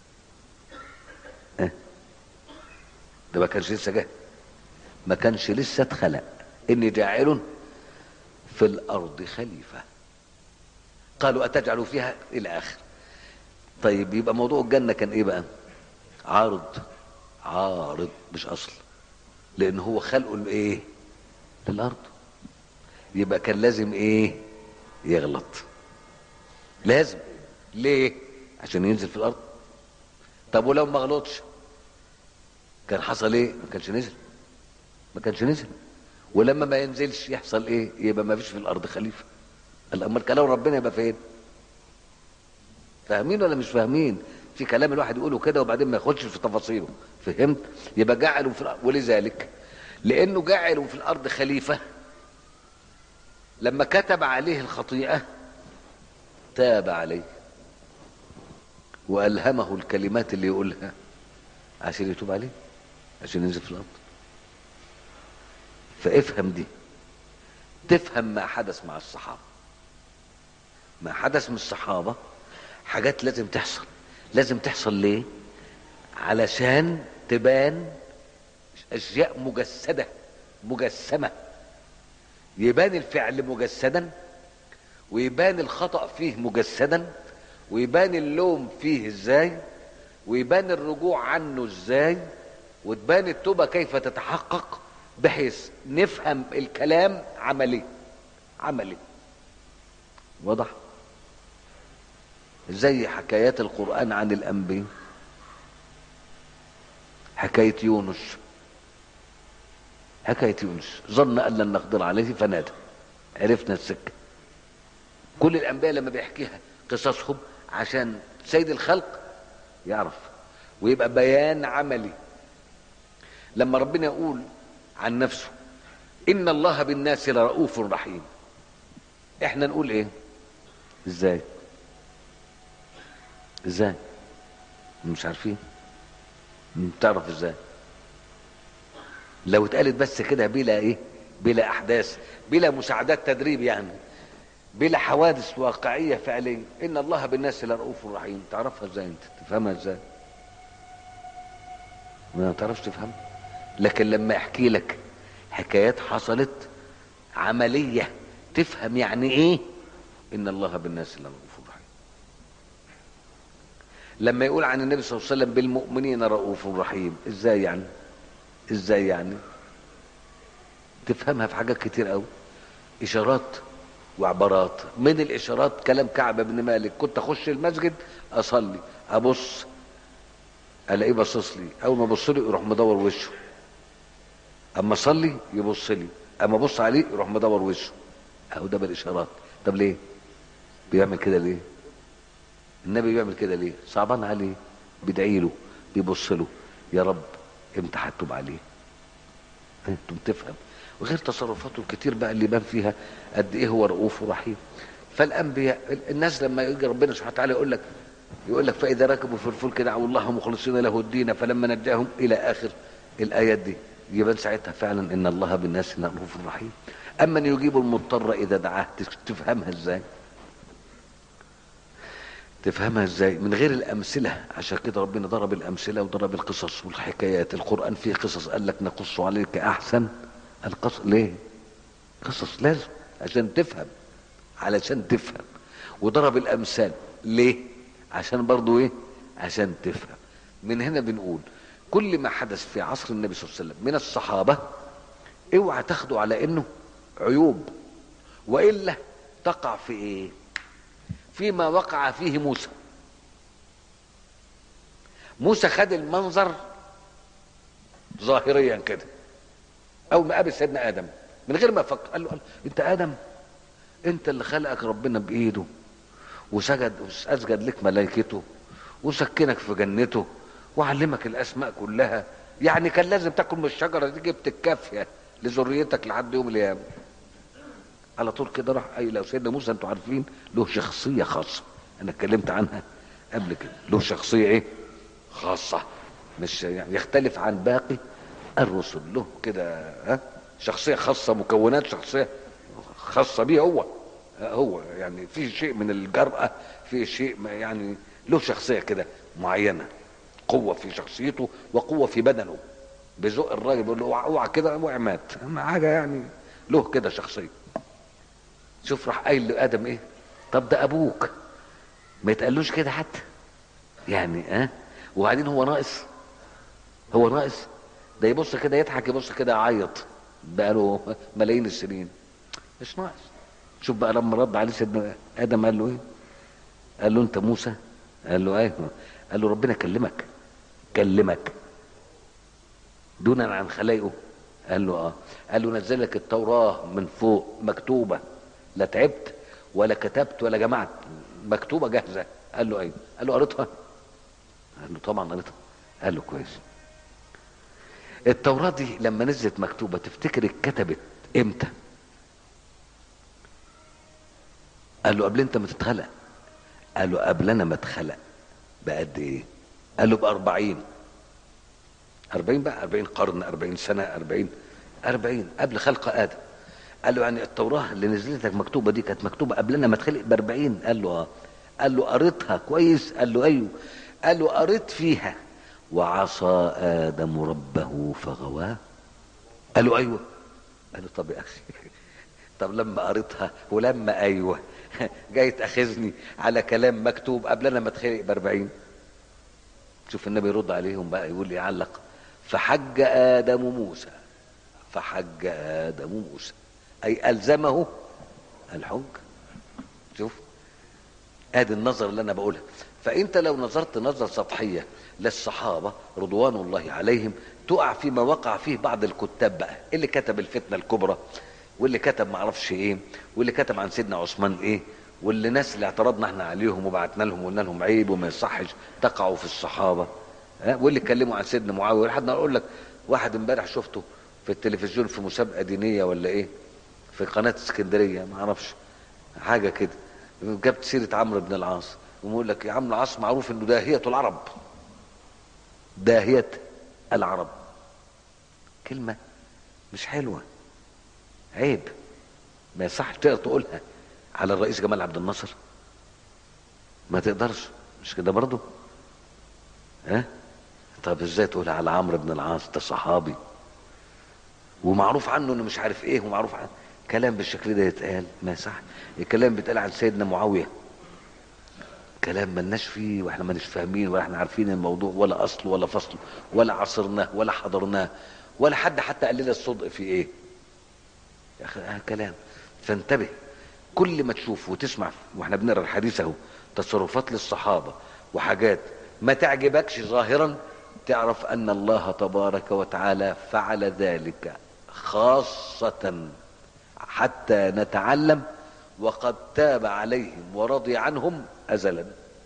اه ده ما كانش لسه جه ما كانش لسه اتخلق اني جاعل في الارض خليفه قالوا اتجعل فيها الى اخر طيب يبقى موضوع الجنه كان ايه بقى عارض عارض مش اصل لان هو خلقه لايه للارض يبقى كان لازم ايه يغلط لازم ليه عشان ينزل في الارض طب ولو ما غلطش كان حصل ايه ما كانش نزل ما كانش نزل ولما ما ينزلش يحصل ايه يبقى ما فيش في الارض خليفه قال امال كلام ربنا يبقى فين فاهمين ولا مش فاهمين في كلام الواحد يقوله كده وبعدين ما ياخدش في تفاصيله فهمت يبقى جعلوا في الأرض ولذلك لانه جعلوا في الارض خليفه لما كتب عليه الخطيئه تاب عليه والهمه الكلمات اللي يقولها عشان يتوب عليه عشان ينزل في الارض فافهم دي تفهم ما حدث مع الصحابه ما حدث من الصحابه حاجات لازم تحصل لازم تحصل ليه علشان تبان اشياء مجسده مجسمه يبان الفعل مجسدا ويبان الخطا فيه مجسدا ويبان اللوم فيه ازاي ويبان الرجوع عنه ازاي وتبان التوبه كيف تتحقق بحيث نفهم الكلام عملي عملي واضح زي حكايات القرآن عن الأنبياء حكاية يونس حكاية يونس ظن أن لن نقدر عليه فنادى عرفنا السكة كل الأنبياء لما بيحكيها قصصهم عشان سيد الخلق يعرف ويبقى بيان عملي لما ربنا يقول عن نفسه إن الله بالناس لرؤوف رحيم احنا نقول ايه ازاي ازاي مش عارفين تعرف ازاي لو اتقالت بس كده بلا ايه بلا احداث بلا مساعدات تدريب يعني بلا حوادث واقعيه فعليه ان الله بالناس لرؤوف رحيم تعرفها ازاي انت تفهمها ازاي ما تعرفش تفهم لكن لما احكي لك حكايات حصلت عمليه تفهم يعني ايه ان الله بالناس لرؤوف رحيم لما يقول عن النبي صلى الله عليه وسلم بالمؤمنين رؤوف رحيم ازاي يعني ازاي يعني تفهمها في حاجات كتير قوي اشارات وعبارات من الاشارات كلام كعب بن مالك كنت اخش المسجد اصلي ابص الاقيه باصص لي اول ما ابص له يروح مدور وشه اما اصلي يبص لي اما ابص عليه يروح مدور وشه اهو ده بالاشارات طب ليه بيعمل كده ليه النبي بيعمل كده ليه صعبان عليه بيدعي له بيبص له يا رب امتى هتوب عليه انتم تفهم وغير تصرفاته الكتير بقى اللي بان فيها قد ايه هو رؤوف ورحيم فالانبياء الناس لما يجي ربنا سبحانه وتعالى يقول لك يقول لك فاذا ركبوا في الفلك دعوا الله مخلصين له الدين فلما نجاهم الى اخر الايات دي يبان ساعتها فعلا ان الله بالناس رؤوف رحيم اما ان يجيب المضطر اذا دعاه تفهمها ازاي تفهمها ازاي من غير الامثله عشان كده ربنا ضرب الامثله وضرب القصص والحكايات القران فيه قصص قال لك نقص عليك احسن القصص ليه قصص لازم عشان تفهم علشان تفهم وضرب الامثال ليه عشان برضو ايه عشان تفهم من هنا بنقول كل ما حدث في عصر النبي صلى الله عليه وسلم من الصحابه اوعى تاخده على انه عيوب والا تقع في ايه فيما وقع فيه موسى موسى خد المنظر ظاهريا كده اول ما قابل سيدنا ادم من غير ما يفكر قال له قال انت ادم انت اللي خلقك ربنا بايده وسجد اسجد لك ملائكته وسكنك في جنته وعلمك الاسماء كلها يعني كان لازم تاكل من الشجره دي جبت الكافيه لذريتك لحد يوم القيامه على طول كده راح اي لو سيدنا موسى انتوا عارفين له شخصيه خاصه انا اتكلمت عنها قبل كده له شخصيه ايه خاصه مش يعني يختلف عن باقي الرسل له كده ها شخصيه خاصه مكونات شخصيه خاصه بيه هو هو يعني في شيء من الجرأة في شيء يعني له شخصية كده معينة قوة في شخصيته وقوة في بدنه بذوق الراجل بيقول له اوعى اوعى كده اوعى مات اما حاجة يعني له كده شخصية شوف راح قايل لآدم ايه طب ده ابوك ما يتقالوش كده حتى يعني ها أه؟ وبعدين هو ناقص هو ناقص ده يبص كده يضحك يبص كده يعيط بقاله ملايين السنين مش ناقص شوف بقى لما رد عليه سيدنا ادم قال له ايه قال له انت موسى قال له ايوه قال له ربنا كلمك كلمك دونا عن خلايقه قال له اه قال له نزل لك التوراه من فوق مكتوبه لا تعبت ولا كتبت ولا جمعت مكتوبه جاهزه قال له ايوه قال له قريتها قال له طبعا قريتها قال له كويس التوراه دي لما نزلت مكتوبه تفتكر اتكتبت امتى قال له قبل انت ما تتخلق قال له قبل انا ما اتخلق بقد ايه قال له بأربعين أربعين بقى أربعين قرن أربعين سنة أربعين أربعين قبل خلق آدم قال له يعني التوراة اللي نزلت لك مكتوبة دي كانت مكتوبة قبلنا ما تخلق بأربعين قال له اه قال له قريتها كويس قال له أيوه قال له قريت فيها وعصى آدم ربه فغواه قال له أيوه قال له طب يا أخي طب لما قريتها ولما أيوه جاي تاخذني على كلام مكتوب قبل انا ما اتخلق بأربعين شوف النبي يرد عليهم بقى يقول يعلق فحج آدم موسى فحج آدم موسى أي ألزمه الحج شوف ادي النظر اللي انا بقولها فانت لو نظرت نظرة سطحية للصحابة رضوان الله عليهم تقع فيما وقع فيه بعض الكتاب بقى اللي كتب الفتنة الكبرى واللي كتب معرفش ايه واللي كتب عن سيدنا عثمان ايه واللي ناس اللي اعترضنا احنا عليهم وبعتنا لهم وقلنا لهم عيب وما يصحش تقعوا في الصحابه ها واللي اتكلموا عن سيدنا معاويه لحد اقول لك واحد امبارح شفته في التلفزيون في مسابقه دينيه ولا ايه في قناه اسكندريه ما اعرفش حاجه كده جابت سيره عمرو بن العاص ويقول لك يا عم العاص معروف انه داهيه العرب داهيه العرب كلمه مش حلوه عيب ما يصحش تقدر تقولها على الرئيس جمال عبد الناصر ما تقدرش مش كده برضه ها طب ازاي تقولها على عمرو بن العاص ده صحابي ومعروف عنه انه مش عارف ايه ومعروف عنه كلام بالشكل ده يتقال ما يصح الكلام بيتقال عن سيدنا معاويه كلام ملناش فيه واحنا ماناش فاهمين ولا احنا عارفين الموضوع ولا اصل ولا فصل ولا عصرناه ولا حضرناه ولا حد حتى قال لنا الصدق في ايه يا اخي آه كلام فانتبه كل ما تشوف وتسمع واحنا بنقرا الحديث اهو تصرفات للصحابه وحاجات ما تعجبكش ظاهرا تعرف ان الله تبارك وتعالى فعل ذلك خاصه حتى نتعلم وقد تاب عليهم ورضي عنهم ازلا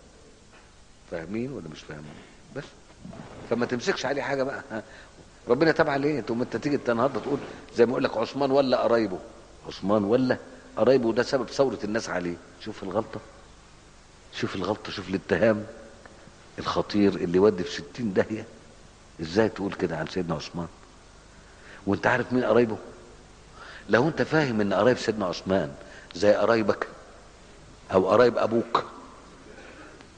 فاهمين ولا مش فاهمين بس فما تمسكش عليه حاجه بقى ربنا تاب عليه تقوم انت تيجي النهارده تقول زي ما اقول لك عثمان ولا قرايبه عثمان ولا قرايبه ده سبب ثوره الناس عليه شوف الغلطه شوف الغلطه شوف الاتهام الخطير اللي يودي في ستين داهيه ازاي تقول كده عن سيدنا عثمان وانت عارف مين قرايبه لو انت فاهم ان قرايب سيدنا عثمان زي قرايبك او قرايب ابوك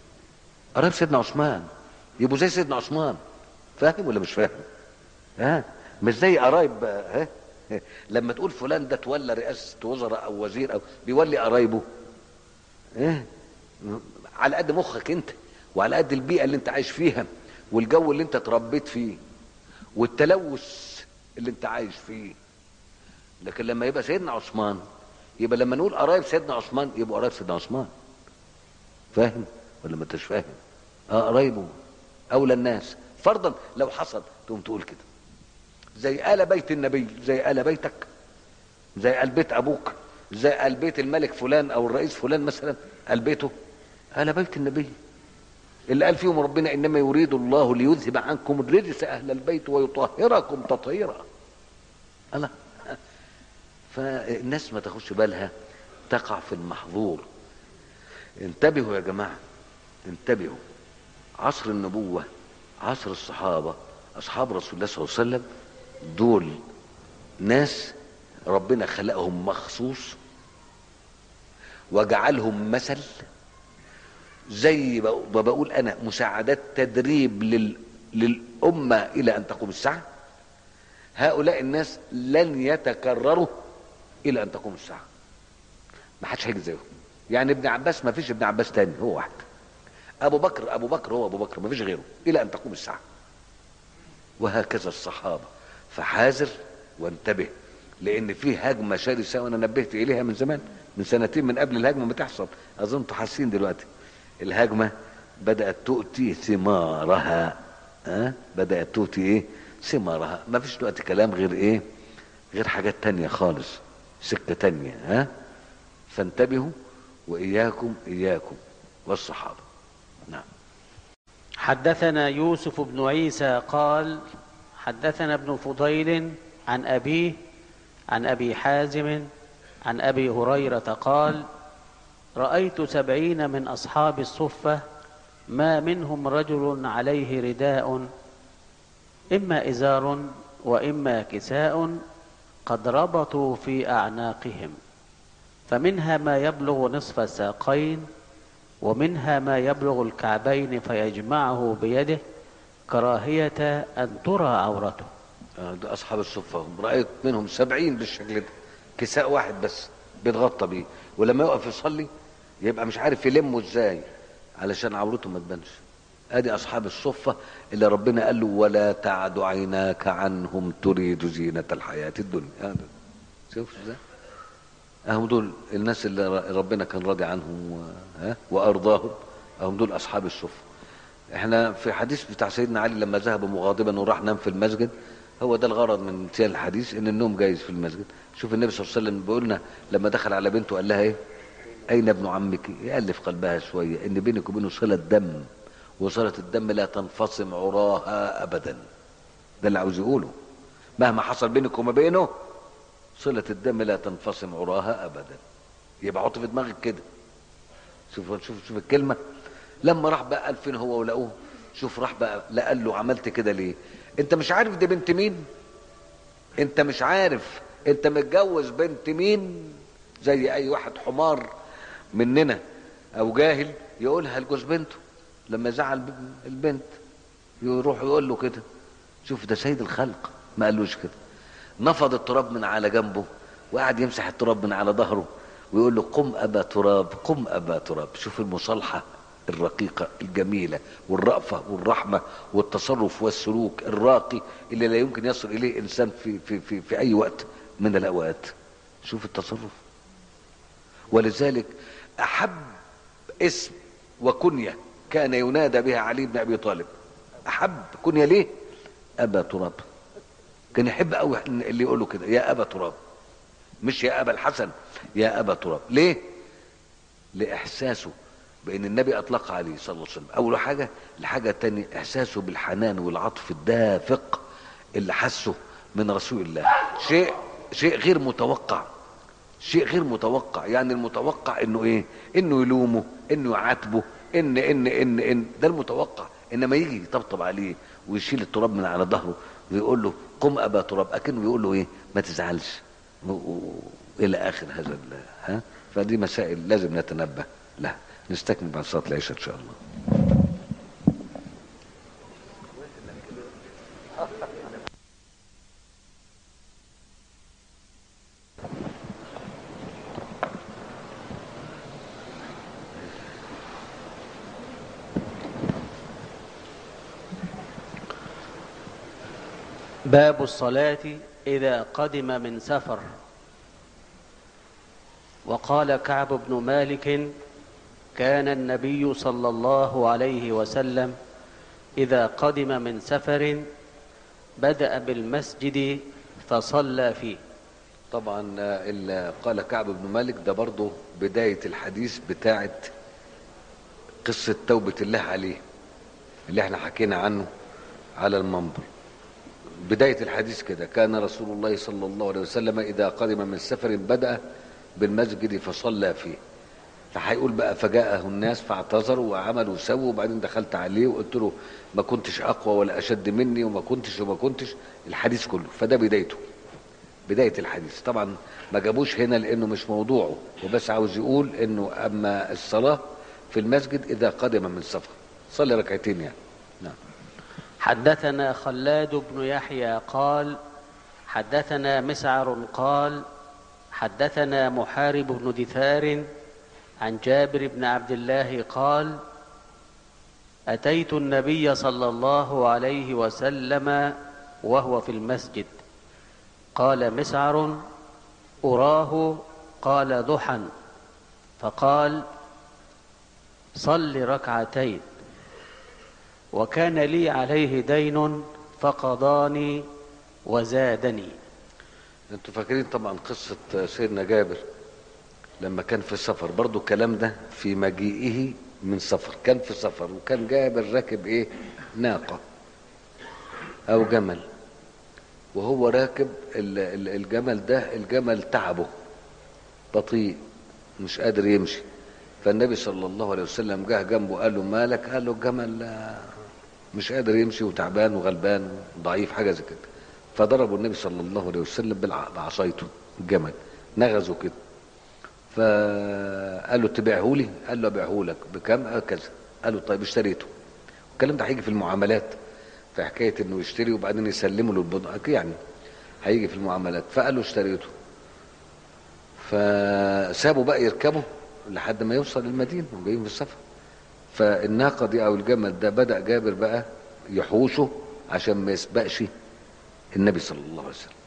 قرايب سيدنا عثمان يبقوا زي سيدنا عثمان فاهم ولا مش فاهم ها مش زي قرايب ها لما تقول فلان ده تولى رئاسة وزراء او وزير او بيولي قرايبه ايه على قد مخك انت وعلى قد البيئة اللي انت عايش فيها والجو اللي انت اتربيت فيه والتلوث اللي انت عايش فيه لكن لما يبقى سيدنا عثمان يبقى لما نقول قرايب سيدنا عثمان يبقوا قرايب سيدنا عثمان فاهم ولا ما انتش فاهم اه قرايبه اولى الناس فرضا لو حصل تقوم تقول كده زي آل بيت النبي زي آل بيتك زي آل بيت أبوك زي آل بيت الملك فلان أو الرئيس فلان مثلا آل بيته آل بيت النبي اللي قال فيهم ربنا إنما يريد الله ليذهب عنكم الرجس أهل البيت ويطهركم تطهيرا الله فالناس ما تاخدش بالها تقع في المحظور انتبهوا يا جماعة انتبهوا عصر النبوة عصر الصحابة أصحاب رسول الله صلى الله عليه وسلم دول ناس ربنا خلقهم مخصوص وجعلهم مثل زي ما بقول انا مساعدات تدريب لل... للامه الى ان تقوم الساعه هؤلاء الناس لن يتكرروا الى ان تقوم الساعه ما حدش هيجي زيهم يعني ابن عباس ما فيش ابن عباس تاني هو واحد ابو بكر ابو بكر هو ابو بكر ما فيش غيره الى ان تقوم الساعه وهكذا الصحابه فحاذر وانتبه لان في هجمه شرسه وانا نبهت اليها من زمان من سنتين من قبل الهجمه ما تحصل اظن انتوا حاسين دلوقتي الهجمه بدات تؤتي ثمارها ها أه؟ بدات تؤتي ايه ثمارها ما فيش دلوقتي كلام غير ايه غير حاجات تانية خالص سكه تانية ها أه؟ فانتبهوا واياكم اياكم والصحابه نعم حدثنا يوسف بن عيسى قال حدثنا ابن فضيل عن أبيه عن أبي حازم عن أبي هريرة قال رأيت سبعين من أصحاب الصفة ما منهم رجل عليه رداء إما إزار وإما كساء قد ربطوا في أعناقهم فمنها ما يبلغ نصف الساقين ومنها ما يبلغ الكعبين فيجمعه بيده كراهية أن ترى عورته آه، ده أصحاب الصفة هم رأيت منهم سبعين بالشكل ده كساء واحد بس بيتغطى بيه ولما يقف يصلي يبقى مش عارف يلمه ازاي علشان عورته ما تبانش ادي اصحاب الصفة اللي ربنا قال له ولا تعد عيناك عنهم تريد زينة الحياة الدنيا هذا شوف ازاي اهم دول الناس اللي ربنا كان راضي عنهم و... ها وارضاهم اهم دول اصحاب الصفة احنا في حديث بتاع سيدنا علي لما ذهب مغاضبا وراح نام في المسجد هو ده الغرض من امتثال الحديث ان النوم جايز في المسجد شوف النبي صلى الله عليه وسلم بيقول لنا لما دخل على بنته قال لها ايه اين ابن عمك يالف قلبها شويه ان بينك وبينه صله دم وصله الدم لا تنفصم عراها ابدا ده اللي عاوز يقوله مهما حصل بينك وما بينه صله الدم لا تنفصم عراها ابدا يبقى حط في دماغك كده شوف شوف شوف الكلمه لما راح بقى قال فين هو ولقوه شوف راح بقى لا قال له عملت كده ليه انت مش عارف دي بنت مين انت مش عارف انت متجوز بنت مين زي اي واحد حمار مننا او جاهل يقولها لجوز بنته لما زعل البنت يروح يقول له كده شوف ده سيد الخلق ما قالوش كده نفض التراب من على جنبه وقعد يمسح التراب من على ظهره ويقول له قم ابا تراب قم ابا تراب شوف المصالحه الرقيقة الجميلة والرأفة والرحمة والتصرف والسلوك الراقي اللي لا يمكن يصل إليه إنسان في, في, في, في أي وقت من الأوقات شوف التصرف ولذلك أحب اسم وكنية كان ينادى بها علي بن أبي طالب أحب كنية ليه أبا تراب كان يحب قوي اللي يقول له كده يا أبا تراب مش يا أبا الحسن يا أبا تراب ليه لإحساسه بان النبي اطلق عليه صلى الله عليه وسلم اول حاجه الحاجه الثانيه احساسه بالحنان والعطف الدافق اللي حسه من رسول الله شيء شيء غير متوقع شيء غير متوقع يعني المتوقع انه ايه انه يلومه انه يعاتبه ان ان ان ان ده المتوقع انما يجي يطبطب عليه ويشيل التراب من على ظهره ويقول له قم ابا تراب اكنه بيقول له ايه ما تزعلش الى اخر هذا ها فدي مسائل لازم نتنبه لها نستكمل بعد صلاه العشاء ان شاء الله باب الصلاة إذا قدم من سفر وقال كعب بن مالك كان النبي صلى الله عليه وسلم إذا قدم من سفر بدأ بالمسجد فصلى فيه طبعا آه، ال- قال كعب بن مالك ده برضه بداية الحديث بتاعة قصة توبة الله عليه اللي احنا حكينا عنه على المنبر بداية الحديث كده كان رسول الله صلى الله عليه وسلم إذا قدم من سفر بدأ بالمسجد فصلى فيه فهيقول بقى فجاءه الناس فاعتذروا وعملوا وسووا وبعدين دخلت عليه وقلت له ما كنتش أقوى ولا أشد مني وما كنتش وما كنتش الحديث كله فده بدايته بداية الحديث طبعا ما جابوش هنا لأنه مش موضوعه وبس عاوز يقول أنه أما الصلاة في المسجد إذا قدم من سفر صلي ركعتين يعني نعم حدثنا خلاد بن يحيى قال حدثنا مسعر قال حدثنا محارب بن دثار عن جابر بن عبد الله قال اتيت النبي صلى الله عليه وسلم وهو في المسجد قال مسعر اراه قال ضحى فقال صل ركعتين وكان لي عليه دين فقضاني وزادني انتوا فاكرين طبعا قصة سيدنا جابر لما كان في سفر برضو الكلام ده في مجيئه من سفر كان في سفر وكان جابر راكب ايه ناقة او جمل وهو راكب ال- ال- الجمل ده الجمل تعبه بطيء مش قادر يمشي فالنبي صلى الله عليه وسلم جه جنبه قال له مالك قال له الجمل آه، مش قادر يمشي وتعبان وغلبان وضعيف حاجه زي كده فضربه النبي صلى الله عليه وسلم بالع- بعصايته الجمل نغزه كده فقال له تبيعه لي قال له ابيعه لك بكام قال كذا قال له طيب اشتريته الكلام ده هيجي في المعاملات في حكايه انه يشتري وبعدين يسلمه للبضاعه يعني هيجي في المعاملات فقال له اشتريته فسابوا بقى يركبوا لحد ما يوصل المدينه وجايين في السفر فالناقه دي او الجمل ده بدا جابر بقى يحوشه عشان ما يسبقش النبي صلى الله عليه وسلم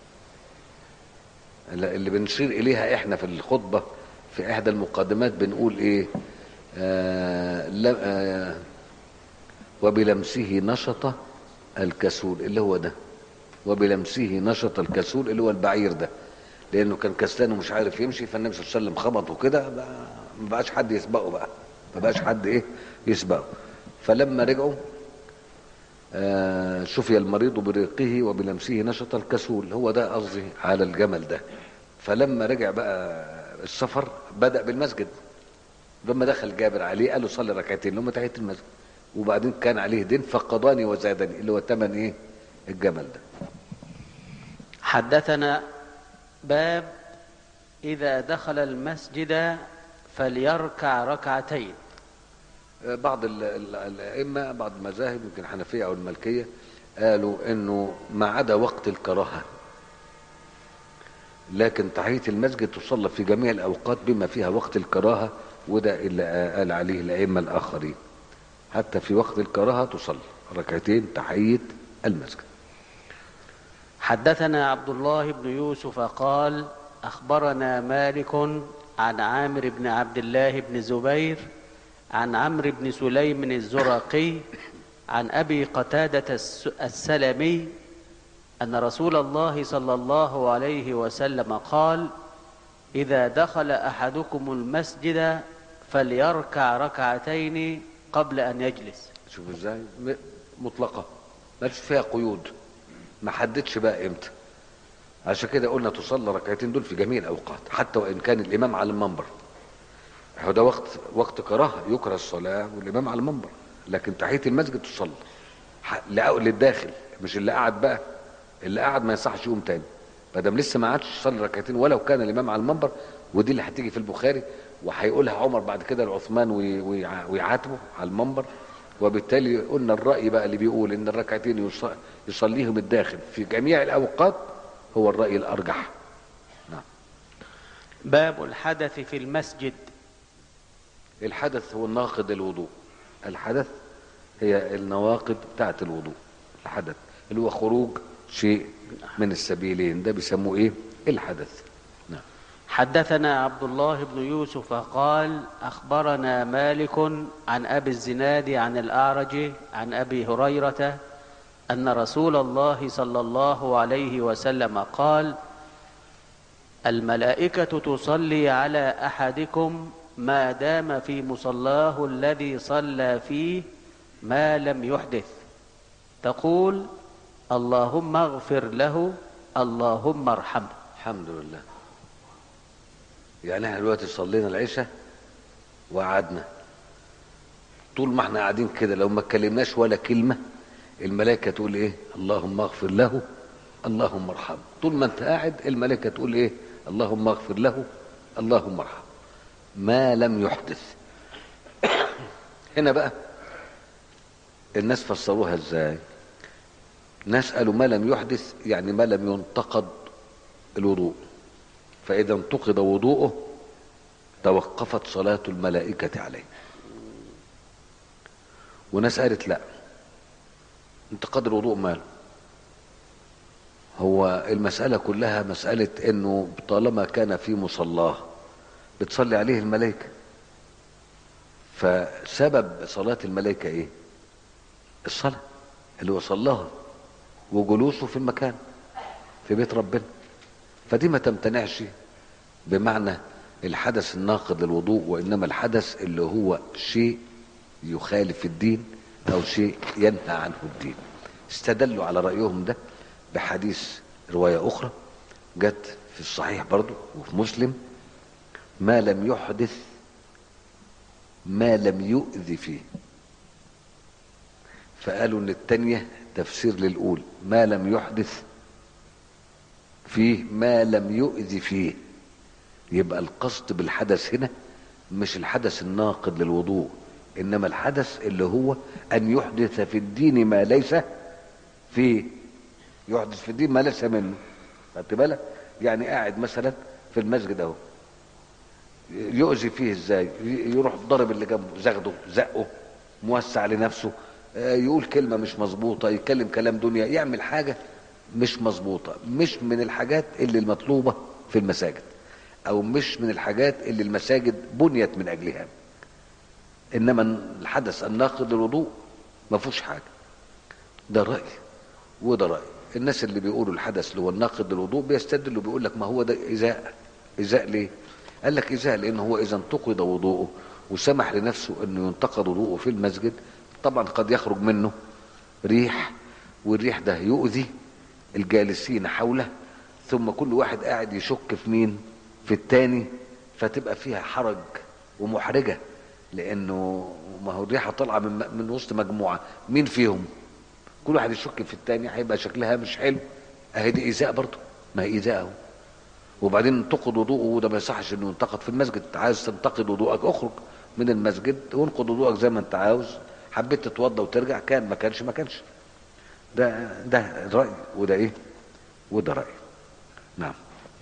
اللي بنشير اليها احنا في الخطبه في احدى المقدمات بنقول ايه آه لا آه وبلمسه نشط الكسول اللي هو ده وبلمسه نشط الكسول اللي هو البعير ده لانه كان كسلان ومش عارف يمشي فالنبي صلى الله عليه وسلم خبطه كده بقى- ما بقاش حد يسبقه بقى ما بقاش حد ايه يسبقه فلما رجعوا آه شفي المريض بريقه وبلمسه نشط الكسول هو ده قصدي على الجمل ده فلما رجع بقى السفر بدأ بالمسجد لما دخل جابر عليه قال له صلي ركعتين لما تحية المسجد وبعدين كان عليه دين فقضاني وزادني اللي هو ثمن ايه الجمل ده حدثنا باب إذا دخل المسجد فليركع ركعتين بعض ال- ال- الائمه بعض المذاهب يمكن الحنفيه او المالكيه قالوا انه ما عدا وقت الكراهه لكن تحيه المسجد تصلى في جميع الاوقات بما فيها وقت الكراهه وده اللي قال عليه الائمه الاخرين حتى في وقت الكراهه تصلى ركعتين تحيه المسجد حدثنا عبد الله بن يوسف قال اخبرنا مالك عن عامر بن عبد الله بن زبير عن عمرو بن سليم الزرقي عن ابي قتاده الس- السلمي ان رسول الله صلى الله عليه وسلم قال اذا دخل احدكم المسجد فليركع ركعتين قبل ان يجلس شوف ازاي م- مطلقه مالش فيها قيود ما حددش بقى امتى عشان كده قلنا تصلى ركعتين دول في جميع الاوقات حتى وان كان الامام على المنبر هو ده وقت وقت كراهه يكره الصلاه والامام على المنبر لكن تحيه المسجد تصلى ح- لأ- للداخل مش اللي قاعد بقى اللي قاعد ما يصحش يقوم تاني ما دام لسه ما عادش يصلي ركعتين ولو كان الامام على المنبر ودي اللي هتيجي في البخاري وهيقولها عمر بعد كده لعثمان وي- ويع- ويعاتبه على المنبر وبالتالي قلنا الرأي بقى اللي بيقول ان الركعتين يص- يصليهم الداخل في جميع الاوقات هو الرأي الارجح نعم باب الحدث في المسجد الحدث هو الناقض الوضوء الحدث هي النواقض بتاعة الوضوء الحدث اللي هو خروج شيء من السبيلين ده بيسموه ايه الحدث نعم حدثنا عبد الله بن يوسف قال اخبرنا مالك عن ابي الزناد عن الاعرج عن ابي هريره ان رسول الله صلى الله عليه وسلم قال الملائكه تصلي على احدكم ما دام في مصلاه الذي صلى فيه ما لم يحدث تقول اللهم اغفر له اللهم ارحمه الحمد لله يعني احنا دلوقتي صلينا العشاء وقعدنا طول ما احنا قاعدين كده لو ما اتكلمناش ولا كلمه الملائكه تقول ايه اللهم اغفر له اللهم ارحمه طول ما انت قاعد الملائكه تقول ايه اللهم اغفر له اللهم ارحمه ما لم يحدث هنا بقى الناس فسروها ازاي ناس قالوا ما لم يحدث يعني ما لم ينتقد الوضوء فإذا انتقد وضوءه توقفت صلاة الملائكة عليه وناس قالت لا انتقاد الوضوء ماله هو المسألة كلها مسألة انه طالما كان في مصلاه بتصلي عليه الملائكة فسبب صلاة الملائكة ايه الصلاة اللي هو صلاها وجلوسه في المكان في بيت ربنا فدي ما تمتنعش بمعنى الحدث الناقض للوضوء وانما الحدث اللي هو شيء يخالف الدين او شيء ينهى عنه الدين استدلوا على رايهم ده بحديث روايه اخرى جت في الصحيح برضو وفي مسلم ما لم يحدث ما لم يؤذي فيه فقالوا ان التانية تفسير للأول ما لم يحدث فيه ما لم يؤذي فيه يبقى القصد بالحدث هنا مش الحدث الناقض للوضوء انما الحدث اللي هو ان يحدث في الدين ما ليس فيه يحدث في الدين ما ليس منه خدت بالك يعني قاعد مثلا في المسجد اهو يؤذي فيه ازاي يروح ضرب اللي جنبه زغده زقه موسع لنفسه آه، يقول كلمه مش مظبوطه يتكلم كلام دنيا يعمل حاجه مش مظبوطه مش من الحاجات اللي المطلوبه في المساجد او مش من الحاجات اللي المساجد بنيت من اجلها انما الحدث الناقض للوضوء ما فيهوش حاجه ده راي وده راي الناس اللي بيقولوا الحدث اللي هو الناقض للوضوء بيستدلوا بيقول لك ما هو ده ازاء ازاء ليه قال لك ازاء لان هو اذا انتقد وضوءه وسمح لنفسه انه ينتقد وضوءه في المسجد طبعا قد يخرج منه ريح والريح ده يؤذي الجالسين حوله ثم كل واحد قاعد يشك في مين في التاني فتبقى فيها حرج ومحرجة لانه ما هو الريحة طالعة من, من وسط مجموعة مين فيهم كل واحد يشك في التاني هيبقى شكلها مش حلو اهي دي ايذاء برضه ما هي ايذاء اهو وبعدين انتقد وضوءه وده ما يصحش انه ينتقد في المسجد عايز تنتقد وضوءك اخرج من المسجد وانقض وضوءك زي ما انت عاوز حبيت تتوضى وترجع كان ما كانش ما كانش ده ده رأي وده ايه وده رأي نعم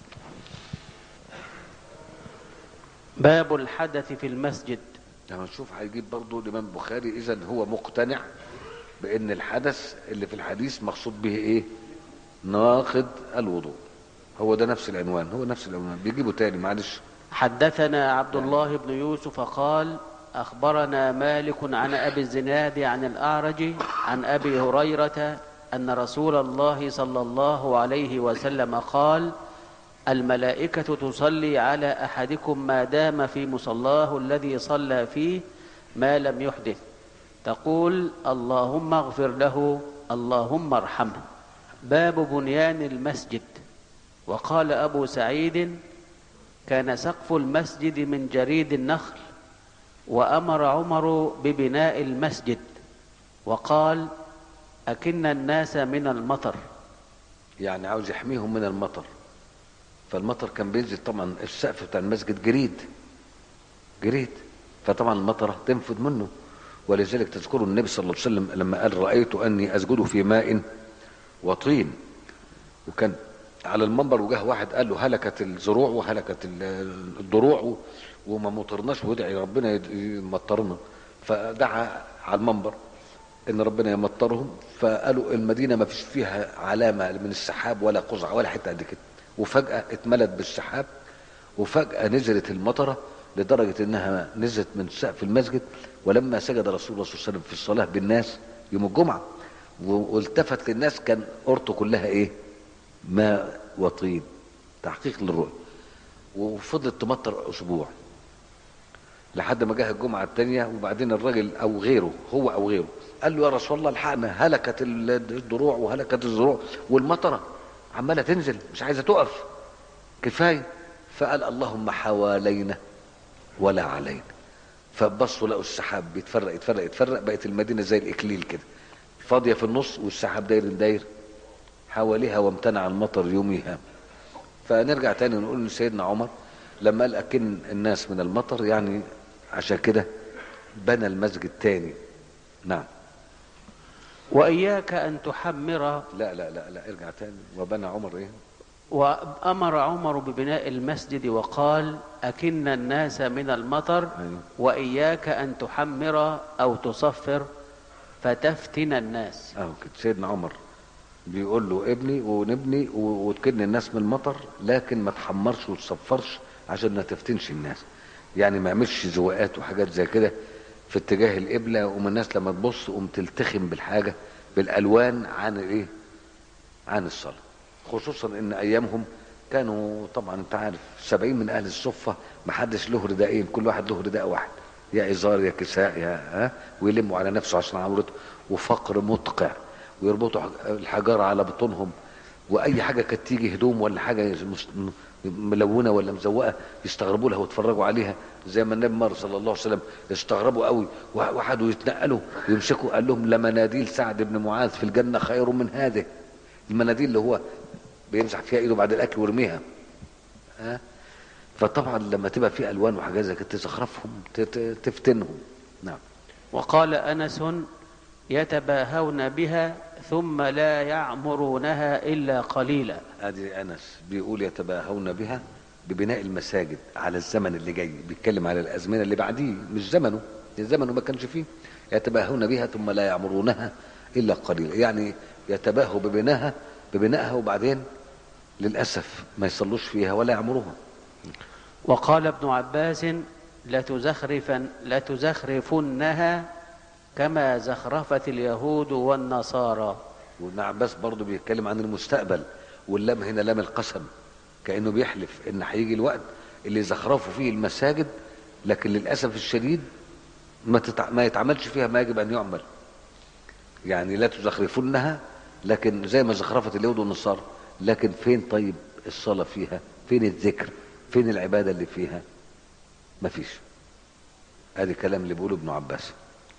باب الحدث في المسجد لما نشوف هيجيب برضه الامام البخاري اذا هو مقتنع بان الحدث اللي في الحديث مقصود به ايه ناقض الوضوء هو ده نفس العنوان هو نفس العنوان بيجيبه تاني معلش حدثنا عبد الله بن يوسف قال اخبرنا مالك عن ابي الزناد عن الاعرج عن ابي هريره ان رسول الله صلى الله عليه وسلم قال الملائكه تصلي على احدكم ما دام في مصلاه الذي صلى فيه ما لم يحدث تقول اللهم اغفر له اللهم ارحمه باب بنيان المسجد وقال ابو سعيد كان سقف المسجد من جريد النخل وامر عمر ببناء المسجد وقال اكن الناس من المطر يعني عاوز يحميهم من المطر فالمطر كان بينزل طبعا السقف بتاع المسجد جريد جريد فطبعا المطره تنفذ منه ولذلك تذكروا النبي صلى الله عليه وسلم لما قال رأيت أني أسجد في ماء وطين وكان على المنبر وجاه واحد قال له هلكت الزروع وهلكت ال- الضروع و- وما مطرناش وادعي ربنا يد- يمطرنا فدعا على المنبر ان ربنا يمطرهم فقالوا المدينه ما فيش فيها علامه من السحاب ولا قزعه ولا حته قد كده وفجاه اتملت بالسحاب وفجاه نزلت المطره لدرجه انها نزلت من سقف المسجد ولما سجد رسول الله صلى الله عليه وسلم في الصلاه بالناس يوم الجمعه و- والتفت للناس كان قرطه كلها ايه؟ ماء وطين تحقيق للرؤيا وفضلت تمطر اسبوع لحد ما جه الجمعه الثانيه وبعدين الراجل او غيره هو او غيره قال له يا رسول الله الحقنا هلكت ال- الضروع وهلكت الزروع والمطره عماله تنزل مش عايزه تقف كفايه فقال اللهم حوالينا ولا علينا فبصوا لقوا السحاب بيتفرق يتفرق يتفرق بقت المدينه زي الاكليل كده فاضيه في النص والسحاب داير داير حواليها وامتنع المطر يومها فنرجع تاني ونقول لسيدنا عمر لما قال أكن الناس من المطر يعني عشان كده بنى المسجد تاني نعم وإياك أن تحمر لا لا لا لا ارجع تاني وبنى عمر ايه وأمر عمر ببناء المسجد وقال أكن الناس من المطر أيوة. وإياك أن تحمر أو تصفر فتفتن الناس اه كده سيدنا عمر بيقول له ابني ونبني و- وتكن الناس من المطر لكن ما تحمرش وتصفرش عشان ما تفتنش الناس يعني ما يعملش زواقات وحاجات زي كده في اتجاه القبلة ومن الناس لما تبص قوم تلتخم بالحاجة بالألوان عن الايه عن الصلاة خصوصا ان ايامهم كانوا طبعا انت عارف سبعين من اهل الصفة ما حدش له رداءين كل واحد له رداء واحد يا ازار يا كساء يا ها ويلموا على نفسه عشان عورته وفقر مدقع ويربطوا حج- الحجارة على بطونهم واي حاجة كانت تيجي هدوم ولا حاجة مس- م- ملونة ولا مزوقة يستغربوا لها ويتفرجوا عليها زي ما النبي مر صلى الله عليه وسلم استغربوا قوي وحدوا يتنقلوا ويمسكوا قال لهم لمناديل سعد بن معاذ في الجنة خير من هذه المناديل اللي هو بيمسح فيها ايده بعد الاكل ويرميها ها فطبعا لما تبقى في الوان وحاجات زي كده تزخرفهم ت- ت- تفتنهم نعم وقال أنس يتباهون بها ثم لا يعمرونها إلا قليلا ادي انس بيقول يتباهون بها ببناء المساجد على الزمن اللي جاي بيتكلم على الازمنه اللي بعديه مش زمنه زمنه ما كانش فيه يتباهون بها ثم لا يعمرونها الا قليلا يعني يتباهوا ببنائها ببنائها وبعدين للاسف ما يصلوش فيها ولا يعمروها وقال ابن عباس لتزخرفن لتزخرفنها كما زخرفت اليهود والنصارى وابن عباس برضه بيتكلم عن المستقبل واللام هنا لام القسم كانه بيحلف ان هيجي الوقت اللي زخرفوا فيه المساجد لكن للاسف الشديد ما, تتع... ما يتعملش فيها ما يجب ان يعمل يعني لا تزخرفنها لكن زي ما زخرفت اليهود والنصارى لكن فين طيب الصلاه فيها فين الذكر فين العباده اللي فيها مفيش ادي كلام اللي بيقوله ابن عباس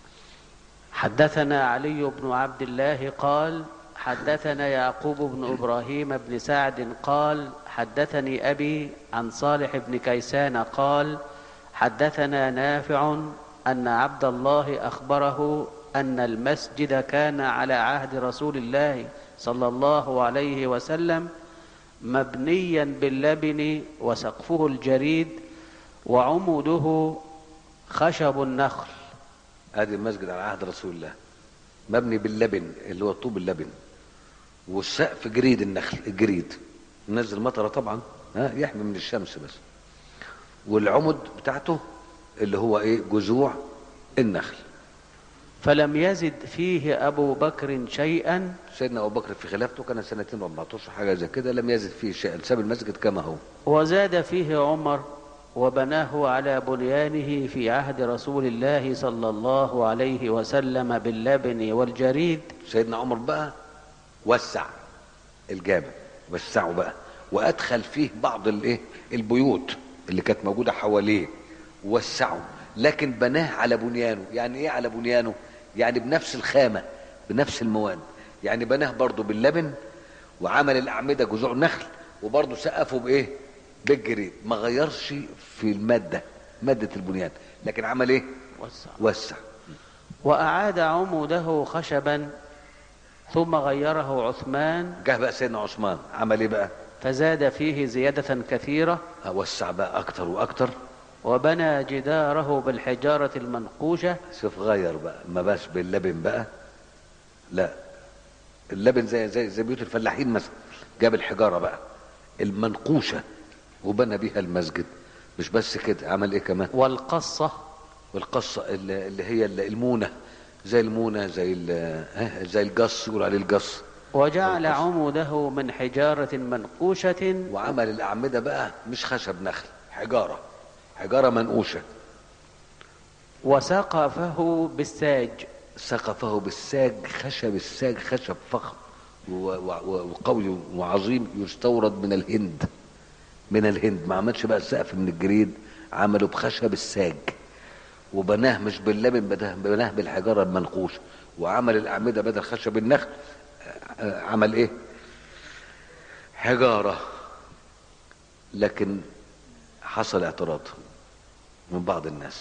حدثنا علي بن عبد الله قال حدثنا يعقوب بن ابراهيم بن سعد قال حدثني ابي عن صالح بن كيسان قال حدثنا نافع ان عبد الله اخبره ان المسجد كان على عهد رسول الله صلى الله عليه وسلم مبنيا باللبن وسقفه الجريد وعموده خشب النخل ادي المسجد على عهد رسول الله مبني باللبن اللي هو طوب اللبن والسقف جريد النخل الجريد نزل مطره طبعا ها يحمي من الشمس بس والعمد بتاعته اللي هو ايه جذوع النخل فلم يزد فيه أبو بكر شيئا سيدنا ابو بكر في خلافته كان سنتين و14 حاجه زي كده لم يزد فيه شيئا ساب المسجد كما هو وزاد فيه عمر وبناه على بنيانه في عهد رسول الله صلى الله عليه وسلم باللبن والجريد سيدنا عمر بقى وسع الجامع وسعه بقى وادخل فيه بعض الايه البيوت اللي كانت موجوده حواليه وسعه لكن بناه على بنيانه يعني ايه على بنيانه يعني بنفس الخامه بنفس المواد يعني بناه برضه باللبن وعمل الاعمده جذوع نخل وبرضه سقفه بايه بالجريد ما غيرش في الماده ماده البنيان لكن عمل ايه وسع وسع وأعاد عموده خشبا ثم غيره عثمان جه بقى سيدنا عثمان عمل ايه بقى فزاد فيه زيادة كثيرة وسع بقى اكتر واكتر وبنى جداره بالحجارة المنقوشة شوف غير بقى ما بقاش باللبن بقى لا اللبن زي زي زي بيوت الفلاحين مثلا جاب الحجاره بقى المنقوشه وبنى بيها المسجد مش بس كده عمل ايه كمان والقصة والقصه اللي اللي هي المونه زي المونه زي ال- ها، زي الجص يقول عليه الجص وجعل والقصة. عموده من حجارة منقوشة وعمل الاعمده بقى مش خشب نخل حجاره حجاره منقوشه وسقفه بالساج سقفه بالساج خشب الساج خشب فخم و- و- و- وقوي وعظيم يستورد من الهند من الهند ما عملش بقى السقف من الجريد عمله بخشب الساج وبناه مش باللبن بناه- بناه بالحجاره المنقوش وعمل الاعمده بدل خشب النخل آه، آه، عمل ايه حجاره لكن حصل اعتراض من بعض الناس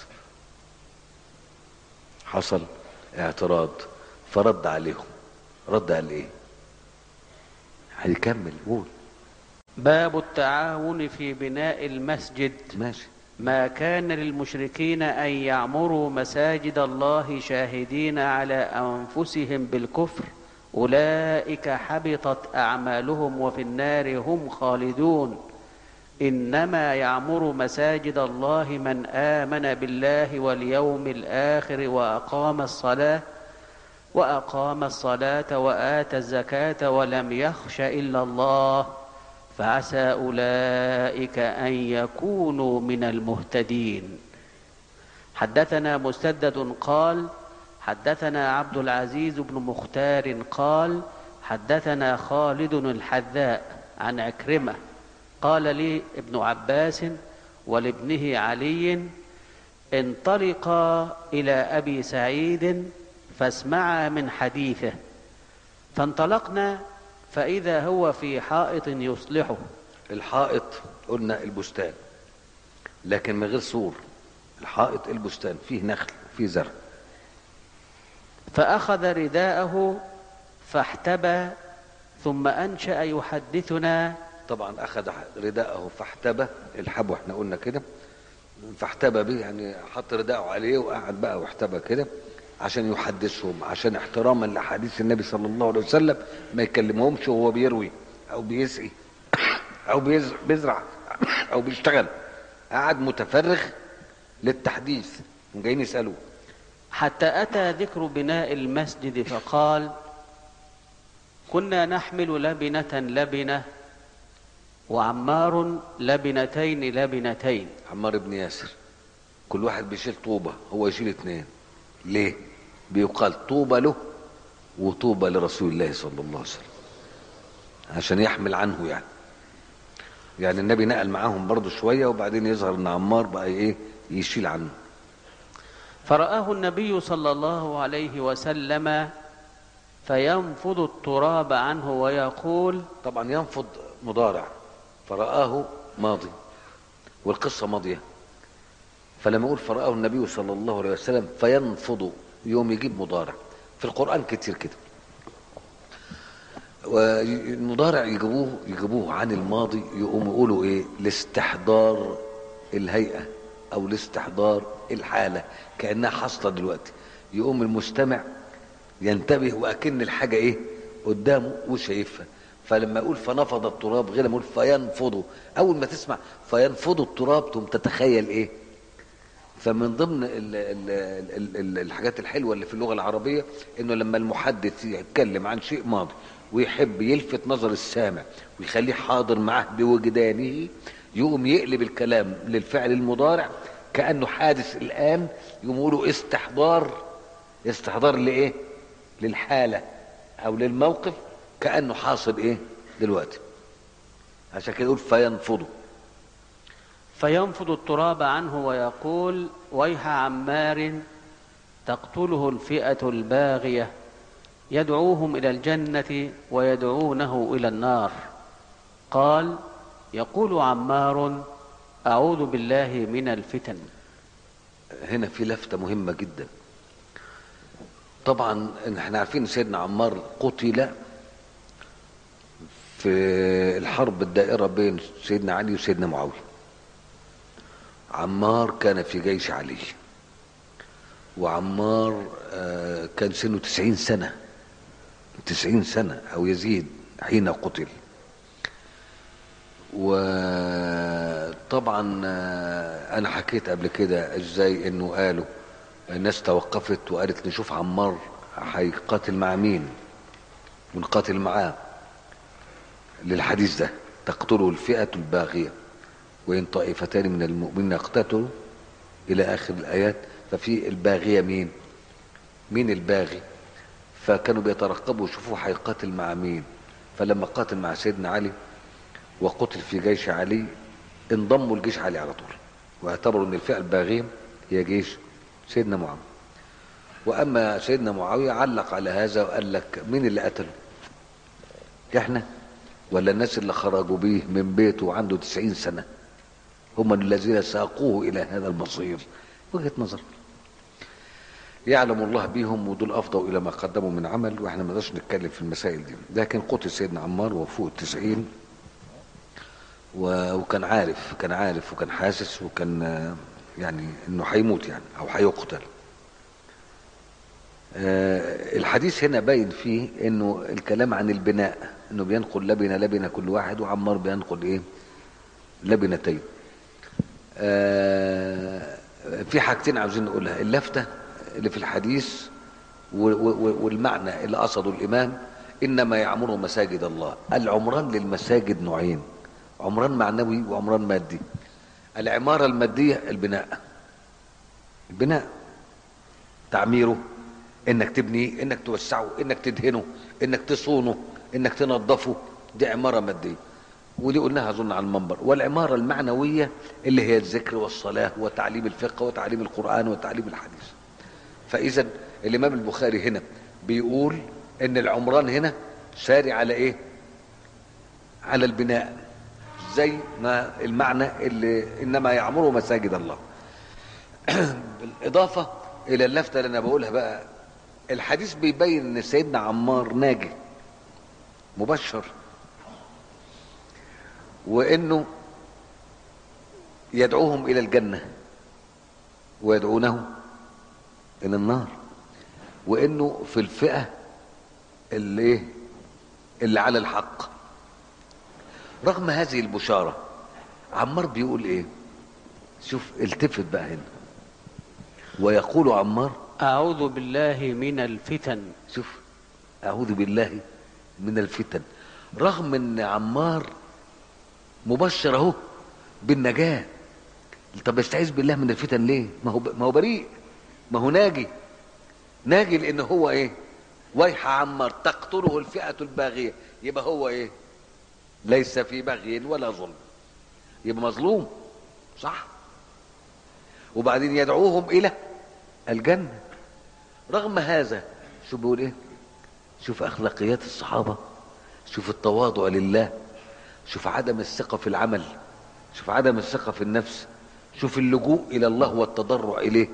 حصل اعتراض فرد عليهم رد قال ايه هيكمل قول باب التعاون في بناء المسجد ماشي ما كان للمشركين أن يعمروا مساجد الله شاهدين على أنفسهم بالكفر أولئك حبطت أعمالهم وفي النار هم خالدون إنما يعمر مساجد الله من آمن بالله واليوم الآخر وأقام الصلاة وأقام الصلاة وآتى الزكاة ولم يخش إلا الله فعسى أولئك أن يكونوا من المهتدين حدثنا مسدد قال حدثنا عبد العزيز بن مختار قال حدثنا خالد الحذاء عن عكرمة قال لي ابن عباس ولابنه علي انطلقا إلى أبي سعيد فاسمعا من حديثه فانطلقنا فإذا هو في حائط يصلحه الحائط قلنا البستان لكن من غير سور الحائط البستان فيه نخل فيه زرع فأخذ رداءه فاحتبى ثم أنشأ يحدثنا طبعا اخذ رداءه فاحتبى الحبو احنا قلنا كده فاحتبى به يعني حط رداءه عليه وقعد بقى واحتبى كده عشان يحدثهم عشان احتراما لحديث النبي صلى الله عليه وسلم ما يكلمهمش وهو بيروي او بيسقي او بيز- بيزرع او بيشتغل قعد متفرغ للتحديث جايين يسالوه حتى أتى ذكر بناء المسجد فقال كنا نحمل لبنة لبنة وعمار لبنتين لبنتين عمار بن ياسر كل واحد بيشيل طوبة هو يشيل اتنين ليه بيقال طوبة له وطوبة لرسول الله صلى الله عليه وسلم عشان يحمل عنه يعني يعني النبي نقل معاهم برضو شوية وبعدين يظهر ان عمار بقى ايه يشيل عنه فرآه النبي صلى الله عليه وسلم فينفض التراب عنه ويقول طبعا ينفض مضارع فرآه ماضي والقصة ماضية فلما يقول فرآه النبي صلى الله عليه وسلم فينفض يوم يجيب مضارع في القرآن كتير كده والمضارع يجيبوه يجيبوه عن الماضي يقوموا يقولوا ايه لاستحضار الهيئة او لاستحضار الحالة كأنها حاصلة دلوقتي يقوم المستمع ينتبه واكن الحاجة ايه قدامه وشايفها فلما يقول فنفض التراب غير لما يقول فينفضه اول ما تسمع فينفض التراب تقوم تتخيل ايه فمن ضمن ال ال ال ال الحاجات الحلوه اللي في اللغه العربيه انه لما المحدث يتكلم عن شيء ماضي ويحب يلفت نظر السامع ويخليه حاضر معاه بوجدانه يقوم يقلب الكلام للفعل المضارع كانه حادث الان يقوم يقولوا استحضار استحضار لايه للحاله او للموقف كانه حاصل ايه دلوقتي عشان كده يقول فينفضه فينفض التراب عنه ويقول ويح عمار تقتله الفئة الباغية يدعوهم إلى الجنة ويدعونه إلى النار قال يقول عمار أعوذ بالله من الفتن هنا في لفتة مهمة جدا طبعا احنا عارفين سيدنا عمار قتل في الحرب الدائرة بين سيدنا علي وسيدنا معاوية عمار كان في جيش علي وعمار آه، كان سنه تسعين سنة تسعين سنة أو يزيد حين قتل وطبعا آه، أنا حكيت قبل كده إزاي إنه قالوا الناس توقفت وقالت نشوف عمار هيقاتل مع مين ونقاتل معاه للحديث ده تقتله الفئة الباغية وإن طائفتان من المؤمنين اقتتلوا إلى آخر الآيات ففي الباغية مين مين الباغي فكانوا بيترقبوا يشوفوا هيقاتل مع مين فلما قاتل مع سيدنا علي وقتل في جيش علي انضموا لجيش علي على طول واعتبروا ان الفئة الباغية هي جيش سيدنا معاوية واما سيدنا معاوية علق على هذا وقال لك مين اللي قتله احنا ولا الناس اللي خرجوا بيه من بيته وعنده تسعين سنة هم الذين ساقوه الى هذا المصير وجهة نظر يعلم الله بيهم ودول افضوا الى ما قدموا من عمل واحنا ما نقدرش نتكلم في المسائل دي لكن قتل سيدنا عمار وفوق التسعين و- وكان عارف كان عارف وكان حاسس وكان آه، يعني انه هيموت يعني او هيقتل آه، الحديث هنا باين فيه انه الكلام عن البناء انه بينقل لبنه لبنه كل واحد وعمار بينقل ايه لبنتين آه، في حاجتين عاوزين نقولها اللفتة اللي في الحديث و- و- والمعنى اللي قصده الإمام إنما يعمر مساجد الله العمران للمساجد نوعين عمران معنوي وعمران مادي العمارة المادية البناء البناء تعميره انك تبنيه انك توسعه انك تدهنه انك تصونه انك تنظفه دي عمارة مادية ودي قلناها اظن على المنبر والعمارة المعنوية اللي هي الذكر والصلاة وتعليم الفقه وتعليم القرآن وتعليم الحديث فاذا الامام البخاري هنا بيقول ان العمران هنا ساري على ايه على البناء زي ما المعنى اللي انما يعمر مساجد الله بالاضافه الى اللفته اللي انا بقولها بقى الحديث بيبين ان سيدنا عمار ناجي مبشر وانه يدعوهم الى الجنه ويدعونه الى النار وانه في الفئه اللي ايه اللي على الحق رغم هذه البشاره عمار بيقول ايه شوف التفت بقى هنا ويقول عمار أعوذ بالله من الفتن شوف اعوذ بالله من الفتن رغم ان عمار مبشر اهو بالنجاه طب يستعيذ بالله من الفتن ليه ما هو ما هو بريء ما هو ناجي ناجي لان هو ايه ويح عمار تقتله الفئه الباغيه يبقى هو ايه ليس في بغي ولا ظلم يبقى مظلوم صح وبعدين يدعوهم الى الجنه رغم هذا شو بيقول ايه شوف اخلاقيات الصحابه شوف التواضع لله شوف عدم الثقه في العمل شوف عدم الثقه في النفس شوف اللجوء الى الله والتضرع اليه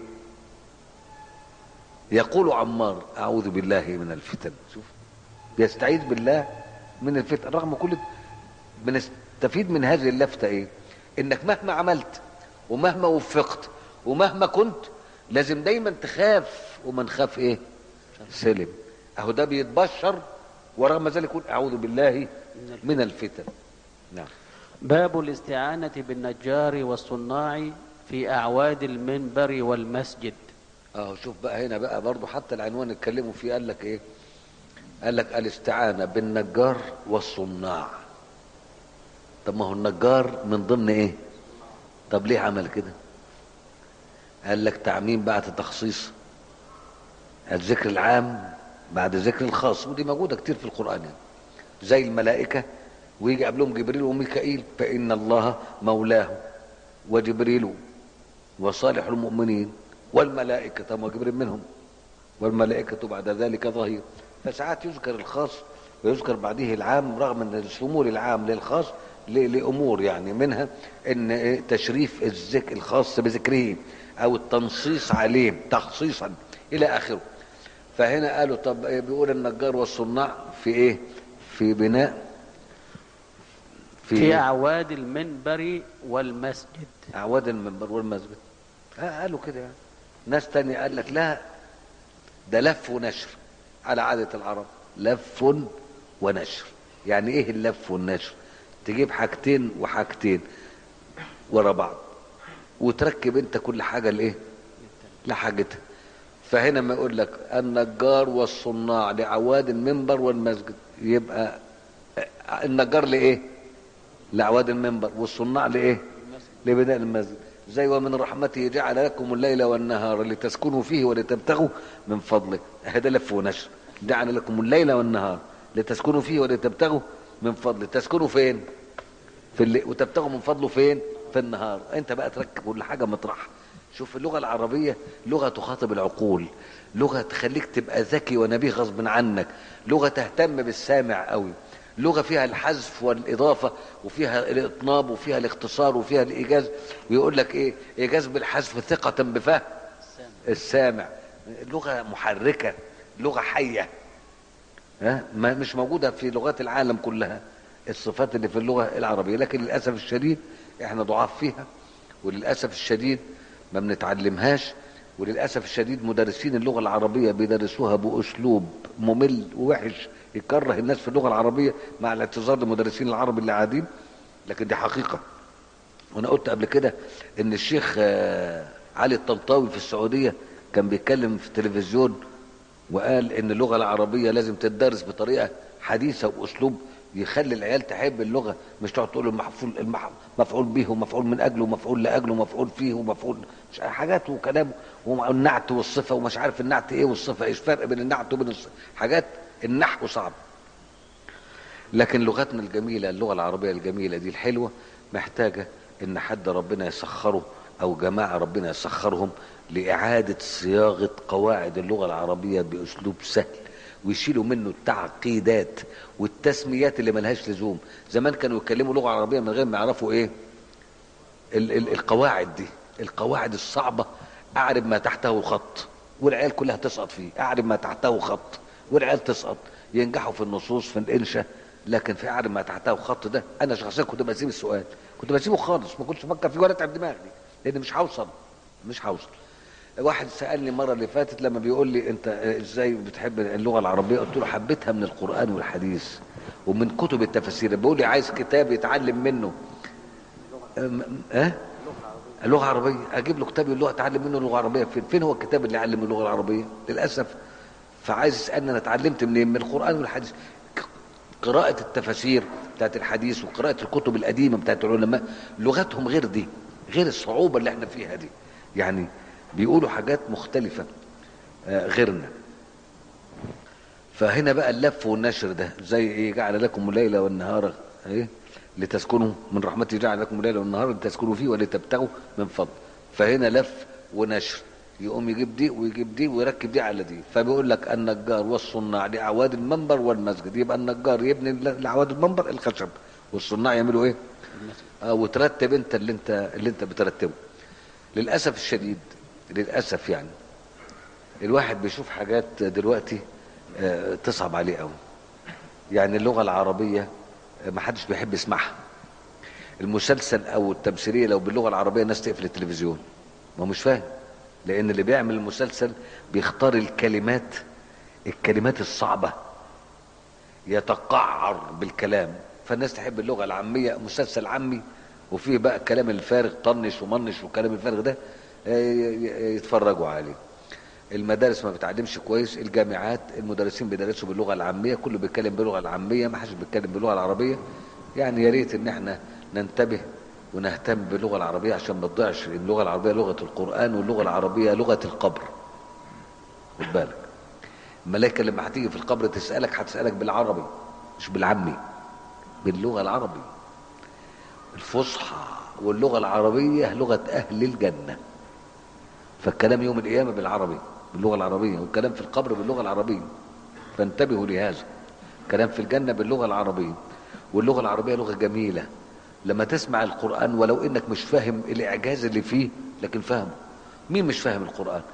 يقول عمار اعوذ بالله من الفتن شوف يستعيذ بالله من الفتن رغم كل بنستفيد من هذه اللفته ايه انك مهما عملت ومهما وفقت ومهما كنت لازم دايما تخاف وما نخاف ايه سلم اهو ده بيتبشر ورغم ذلك يقول اعوذ بالله من الفتن نعم باب الاستعانة بالنجار والصناع في أعواد المنبر والمسجد اهو شوف بقى هنا بقى برضو حتى العنوان اتكلموا فيه قال لك ايه قال لك الاستعانة بالنجار والصناع طب ما هو النجار من ضمن ايه طب ليه عمل كده قال لك تعميم بعد تخصيص الذكر العام بعد ذكر الخاص ودي موجودة كتير في القرآن يعني. زي الملائكة ويجي قبلهم جبريل وميكائيل فإن الله مولاه وجبريل وصالح المؤمنين والملائكة طب ما جبريل منهم والملائكة بعد ذلك ظهير فساعات يذكر الخاص ويذكر بعده العام رغم ان الشمول العام للخاص ل- لامور يعني منها ان إيه تشريف الذكر الخاص بذكره او التنصيص عليه تخصيصا الى اخره فهنا قالوا طب إيه بيقول النجار والصناع في ايه في بناء في إيه؟ أعواد المنبر والمسجد اعواد المنبر والمسجد آه قالوا كده يعني ناس تانية قال لك لا ده لف ونشر على عادة العرب لف ونشر يعني ايه اللف والنشر تجيب حاجتين وحاجتين ورا بعض وتركب انت كل حاجة لايه لحاجتها فهنا ما يقول لك النجار والصناع لعواد المنبر والمسجد يبقى النجار لايه لعواد المنبر والصناع لايه لبناء المسجد زي ومن رحمته جعل لكم الليل والنهار لتسكنوا فيه ولتبتغوا من فضله هذا لف ونشر جعل لكم الليل والنهار لتسكنوا فيه ولتبتغوا من فضله تسكنوا فين في الليل وتبتغوا من فضله فين في النهار انت بقى تركب كل حاجه مطرحها شوف اللغه العربيه لغه تخاطب العقول لغه تخليك تبقى ذكي ونبيه غصب عنك لغه تهتم بالسامع قوي لغه فيها الحذف والاضافه وفيها الاطناب وفيها الاختصار وفيها الايجاز ويقول لك ايه ايجاز بالحذف ثقه بفهم السامع لغه محركه لغه حيه ها ما مش موجوده في لغات العالم كلها الصفات اللي في اللغه العربيه لكن للاسف الشديد احنا ضعاف فيها وللاسف الشديد ما بنتعلمهاش وللاسف الشديد مدرسين اللغه العربيه بيدرسوها باسلوب ممل ووحش يكره الناس في اللغه العربيه مع الاعتذار لمدرسين العرب اللي قاعدين لكن دي حقيقه وانا قلت قبل كده ان الشيخ آه، علي الطنطاوي في السعوديه كان بيتكلم في التلفزيون وقال ان اللغه العربيه لازم تدرس بطريقه حديثه واسلوب يخلي العيال تحب اللغه مش تقعد تقول المحفول المح... مفعول به ومفعول من اجله ومفعول لاجله ومفعول فيه ومفعول مش حاجات وكلام والنعت والصفه ومش عارف النعت ايه والصفه ايش فرق بين النعت وبين الصفة. حاجات النحو صعب لكن لغتنا الجميله اللغه العربيه الجميله دي الحلوه محتاجه ان حد ربنا يسخره او جماعه ربنا يسخرهم لاعاده صياغه قواعد اللغه العربيه باسلوب سهل ويشيلوا منه التعقيدات والتسميات اللي ملهاش لزوم زمان كانوا يتكلموا لغه عربيه من غير ما يعرفوا ايه ال ال القواعد دي القواعد الصعبه اعرب ما تحته خط والعيال كلها تسقط فيه اعرب ما تحته خط والعيال تسقط ينجحوا في النصوص في الانشاء لكن في اعرب ما تحته خط ده انا شخصيا كنت بسيب السؤال كنت بسيبه خالص ما كنتش بفكر فيه ولا اتعب دماغي لان مش هوصل مش هوصل واحد سالني المره اللي فاتت لما بيقول لي انت ازاي بتحب اللغه العربيه قلت له حبيتها من القران والحديث ومن كتب التفاسير بيقول لي عايز كتاب يتعلم منه اه اللغه العربيه اجيب له كتاب اللغه اتعلم منه اللغه العربيه فين فين هو الكتاب اللي يعلم اللغه العربيه للاسف فعايز يسالني انا اتعلمت منين من القران والحديث قراءة التفاسير بتاعت الحديث وقراءة الكتب القديمة بتاعت العلماء لغتهم غير دي غير الصعوبة اللي احنا فيها دي يعني بيقولوا حاجات مختلفة آه غيرنا فهنا بقى اللف والنشر ده زي ايه جعل لكم الليل والنهار ايه لتسكنوا من رحمته جعل لكم الليل والنهار لتسكنوا فيه ولتبتغوا من فضل فهنا لف ونشر يقوم يجيب دي ويجيب دي ويركب دي على دي فبيقول لك النجار والصناع لاعواد المنبر والمسجد يبقى النجار يبني لاعواد المنبر الخشب والصناع يعملوا ايه آه وترتب انت اللي انت اللي انت بترتبه للاسف الشديد للاسف يعني الواحد بيشوف حاجات دلوقتي آه تصعب عليه قوي يعني اللغه العربيه ما حدش بيحب يسمعها المسلسل او التمثيليه لو باللغه العربيه الناس تقفل التلفزيون ما هو مش فاهم لان اللي بيعمل المسلسل بيختار الكلمات الكلمات الصعبه يتقعر بالكلام فالناس تحب اللغه العاميه مسلسل عامي وفيه بقى الكلام الفارغ طنش ومنش والكلام الفارغ ده يتفرجوا عليه المدارس ما بتعلمش كويس الجامعات المدرسين بيدرسوا باللغه العاميه كله بيتكلم باللغه العاميه ما حدش بيتكلم باللغه العربيه يعني يا ريت ان احنا ننتبه ونهتم باللغه العربيه عشان ما تضيعش اللغه العربيه لغه القران واللغه العربيه لغه القبر خد بالك الملائكه لما هتيجي في القبر تسالك هتسالك بالعربي مش بالعامي باللغه العربي الفصحى واللغه العربيه لغه اهل الجنه فالكلام يوم القيامه بالعربي باللغه العربيه والكلام في القبر باللغه العربيه فانتبهوا لهذا كلام في الجنه باللغه العربيه واللغه العربيه لغه جميله لما تسمع القرآن ولو انك مش فاهم الاعجاز اللي فيه لكن فاهمه مين مش فاهم القرآن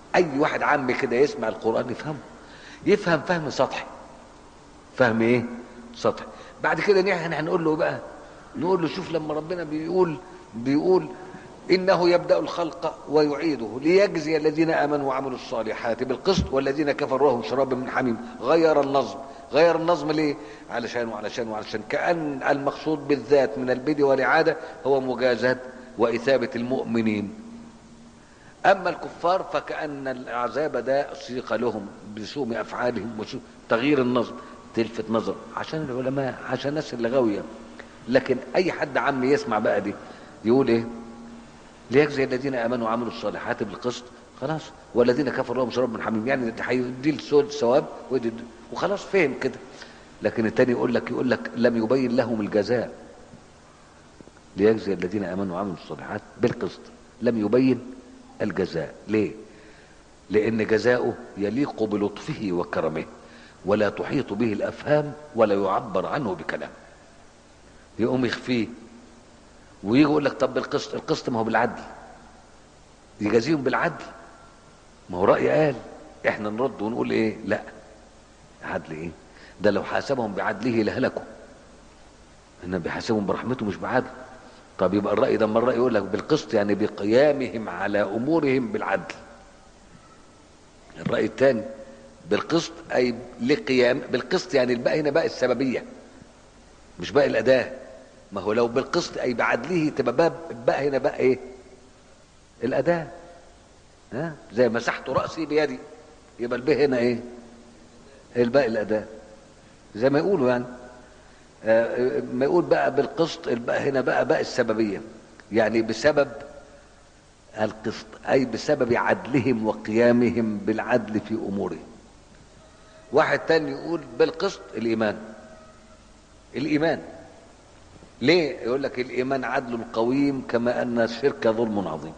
اي واحد عامي كده يسمع القران يفهمه يفهم فهم سطحي فهم ايه سطحي بعد كده نحن هنقول له بقى نقول له شوف لما ربنا بيقول بيقول انه يبدا الخلق ويعيده ليجزي الذين امنوا وعملوا الصالحات بالقسط والذين كفروا لهم شراب من حميم غير النظم غير النظم ليه علشان وعلشان وعلشان كان المقصود بالذات من البدء والاعاده هو مجازاه واثابه المؤمنين اما الكفار فكان العذاب ده سيق لهم بسوء افعالهم وسوء تغيير النظم تلفت نظر عشان العلماء عشان الناس اللي غاويه لكن اي حد عم يسمع بقى دي يقول ايه ليجزي الذين امنوا وعملوا الصالحات بالقسط خلاص والذين كفروا لهم شراب من حميم يعني هيدي الثواب ويدي وخلاص فهم كده لكن التاني يقول لك يقول لك لم يبين لهم الجزاء ليجزي الذين امنوا وعملوا الصالحات بالقسط لم يبين الجزاء ليه لان جزاؤه يليق بلطفه وكرمه ولا تحيط به الافهام ولا يعبر عنه بكلام يقوم يخفيه ويجي يقول لك طب بالقسط القسط ما هو بالعدل يجازيهم بالعدل ما هو رأي قال احنا نرد ونقول ايه لا عدل ايه ده لو حاسبهم بعدله لهلكوا انما بيحاسبهم برحمته مش بعدل طب يبقى الرأي ده اما الرأي يقول لك بالقسط يعني بقيامهم على امورهم بالعدل الرأي الثاني بالقسط اي لقيام بالقسط يعني الباقي هنا باقي السببيه مش باقي الاداه ما هو لو بالقسط اي بعدله تبقى باب بقى هنا بقى ايه الاداه ها زي مسحت راسي بيدي يبقى الباء هنا ايه الباقي الاداه زي ما يقولوا يعني آه ما يقول بقى بالقسط الباء هنا بقى باء السببيه يعني بسبب القسط اي بسبب عدلهم وقيامهم بالعدل في امورهم واحد تاني يقول بالقسط الايمان الايمان ليه يقول لك الايمان عدل قويم كما ان الشرك ظلم عظيم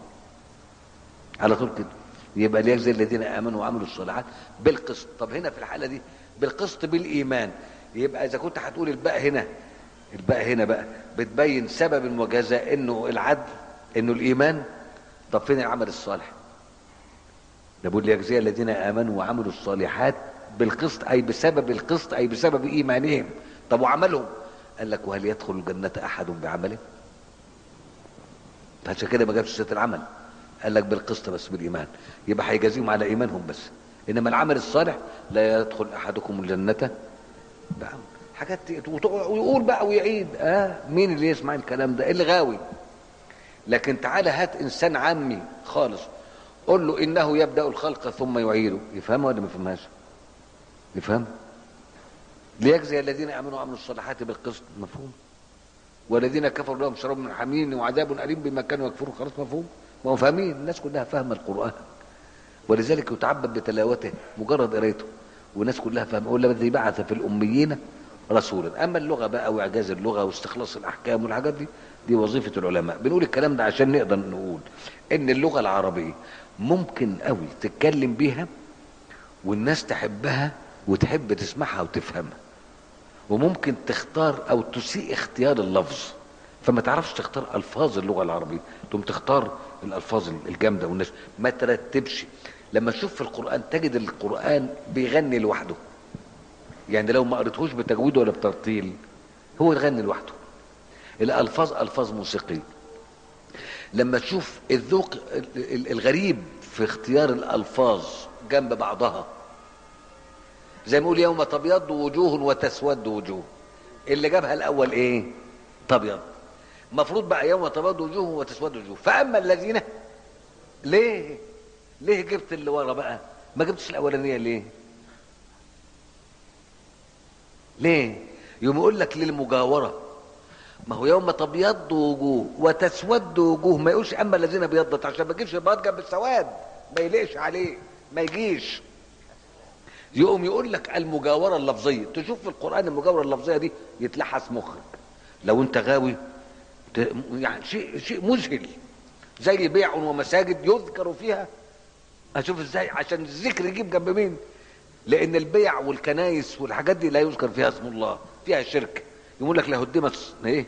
على طول كده يبقى ليجزي الذين امنوا وعملوا الصالحات بالقسط طب هنا في الحاله دي بالقسط بالايمان يبقى اذا كنت هتقول الباء هنا الباء هنا بقى بتبين سبب وجزاء انه العدل انه الايمان طب فين العمل الصالح ده بيقول ليجزي الذين امنوا وعملوا الصالحات بالقسط اي بسبب القسط اي بسبب ايمانهم طب وعملهم قال لك وهل يدخل الجنة أحد بعمله فعشان كده ما جابش سيرة العمل قال لك بالقسط بس بالإيمان يبقى هيجازيهم على إيمانهم بس إنما العمل الصالح لا يدخل أحدكم الجنة بعمل حاجات ويقول بقى ويعيد اه مين اللي يسمع الكلام ده اللي غاوي لكن تعالى هات انسان عامي خالص قول له انه يبدا الخلق ثم يعيده يفهمها ولا ما يفهمهاش يفهم ليجزي الذين امنوا وعملوا الصالحات بالقسط مفهوم والذين كفروا لهم شراب من حميم وعذاب اليم بما كانوا يكفرون خلاص مفهوم ما هو فاهمين الناس كلها فاهمه القران ولذلك يتعبد بتلاوته مجرد قرايته والناس كلها فاهمه ولا الذي بعث في الاميين رسولا اما اللغه بقى واعجاز اللغه واستخلاص الاحكام والحاجات دي دي وظيفه العلماء بنقول الكلام ده عشان نقدر نقول ان اللغه العربيه ممكن قوي تتكلم بيها والناس تحبها وتحب تسمعها وتفهمها وممكن تختار او تسيء اختيار اللفظ فما تعرفش تختار الفاظ اللغه العربيه تقوم تختار الالفاظ الجامده والناس ما ترتبش لما تشوف في القران تجد القران بيغني لوحده يعني لو ما قريتهوش بتجويد ولا بترتيل هو يغني لوحده الالفاظ الفاظ موسيقيه لما تشوف الذوق الغريب في اختيار الالفاظ جنب بعضها زي ما يقول يوم تبيض وجوه وتسود وجوه اللي جابها الاول ايه تبيض المفروض بقى يوم تبيض وجوه وتسود وجوه فاما الذين ليه ليه جبت اللي ورا بقى ما جبتش الاولانيه ليه ليه يوم يقول لك للمجاوره ما هو يوم تبيض وجوه وتسود وجوه ما يقولش اما الذين بيضت عشان ما يجيبش البياض جنب السواد ما يليقش عليه ما يجيش يقوم يقول لك المجاوره اللفظيه تشوف في القران المجاوره اللفظيه دي يتلحس مخك لو انت غاوي يعني شيء شيء مذهل زي بيع ومساجد يذكر فيها اشوف ازاي عشان الذكر يجيب جنب مين لان البيع والكنايس والحاجات دي لا يذكر فيها اسم الله فيها شرك يقول لك لهدمت ايه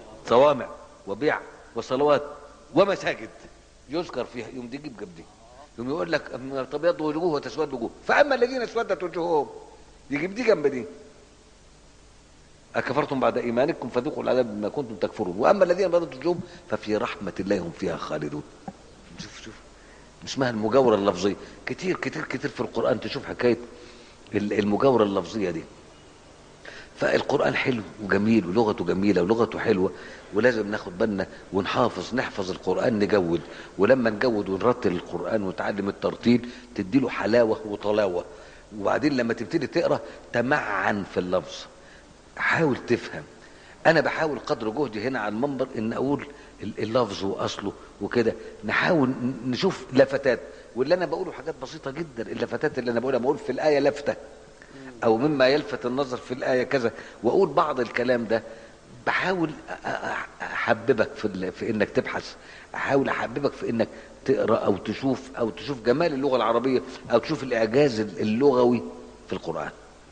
صوامع وبيع وصلوات ومساجد يذكر فيها يوم دي يجيب جنب دي يقوم يقول لك أما تبيض وجوه وتسود وجوه فاما الذين اسودت وجوههم يجيب دي جنب دي أكفرتم بعد إيمانكم فذوقوا العذاب بما كنتم تكفرون وأما الذين بيضت وجوههم ففي رحمة الله هم فيها خالدون شوف شوف اسمها المجاورة اللفظية كتير كتير كتير في القرآن تشوف حكاية ال- المجاورة اللفظية دي فالقرآن حلو وجميل ولغته جميلة ولغته حلوة ولازم ناخد بالنا ونحافظ نحفظ القرآن نجود ولما نجود ونرتل القرآن ونتعلم الترتيل تديله حلاوة وطلاوة وبعدين لما تبتدي تقرأ تمعن في اللفظ حاول تفهم انا بحاول قدر جهدي هنا على المنبر ان اقول ال- اللفظ واصله وكده نحاول ن- نشوف لفتات واللي انا بقوله حاجات بسيطه جدا اللفتات اللي انا بقولها بقول في الايه لفته او مما يلفت النظر في الايه كذا واقول بعض الكلام ده بحاول أ- أ- احببك في ال- في انك تبحث احاول احببك في انك تقرا او تشوف او تشوف جمال اللغه العربيه او تشوف الاعجاز اللغوي في القران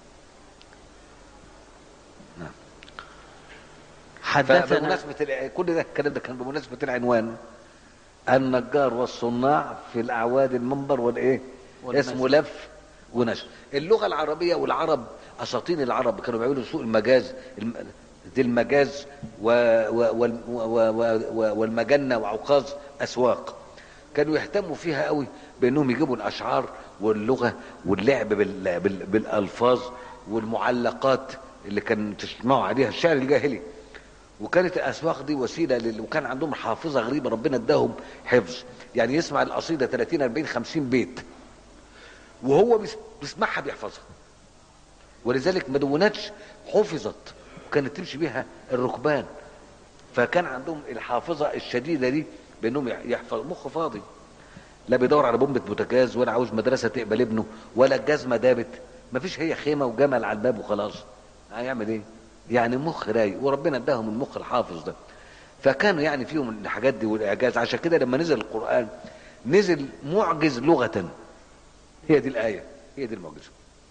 حدثنا فبمناسبة الع- كل ده الكلام ده كان بمناسبة العنوان النجار والصناع في الأعواد المنبر والإيه؟ والمسجد. اسمه لف ونشر اللغة العربية والعرب أساطين العرب كانوا بيعملوا سوق المجاز الم- دي المجاز و و وال- و و و والمجنة وعكاظ أسواق كانوا يهتموا فيها قوي بأنهم يجيبوا الأشعار واللغة واللعب بال بال بالألفاظ والمعلقات اللي كان تسمعوا عليها الشعر الجاهلي وكانت الاسواق دي وسيله لل... وكان عندهم حافظه غريبه ربنا اداهم حفظ يعني يسمع القصيده 30 40 50 بيت وهو بيس- بيسمعها بيحفظها ولذلك ما دونتش حفظت وكانت تمشي بيها الركبان فكان عندهم الحافظه الشديده دي بانهم يح- يحفظ مخ فاضي لا بيدور على بومبه بوتاجاز ولا عاوز مدرسه تقبل ابنه ولا الجزمه دابت مفيش هي خيمه وجمل على الباب وخلاص هيعمل ايه يعني مخ رايق وربنا اداهم المخ الحافظ ده فكانوا يعني فيهم الحاجات دي والاعجاز عشان كده لما نزل القران نزل معجز لغه هي دي الايه هي دي المعجزه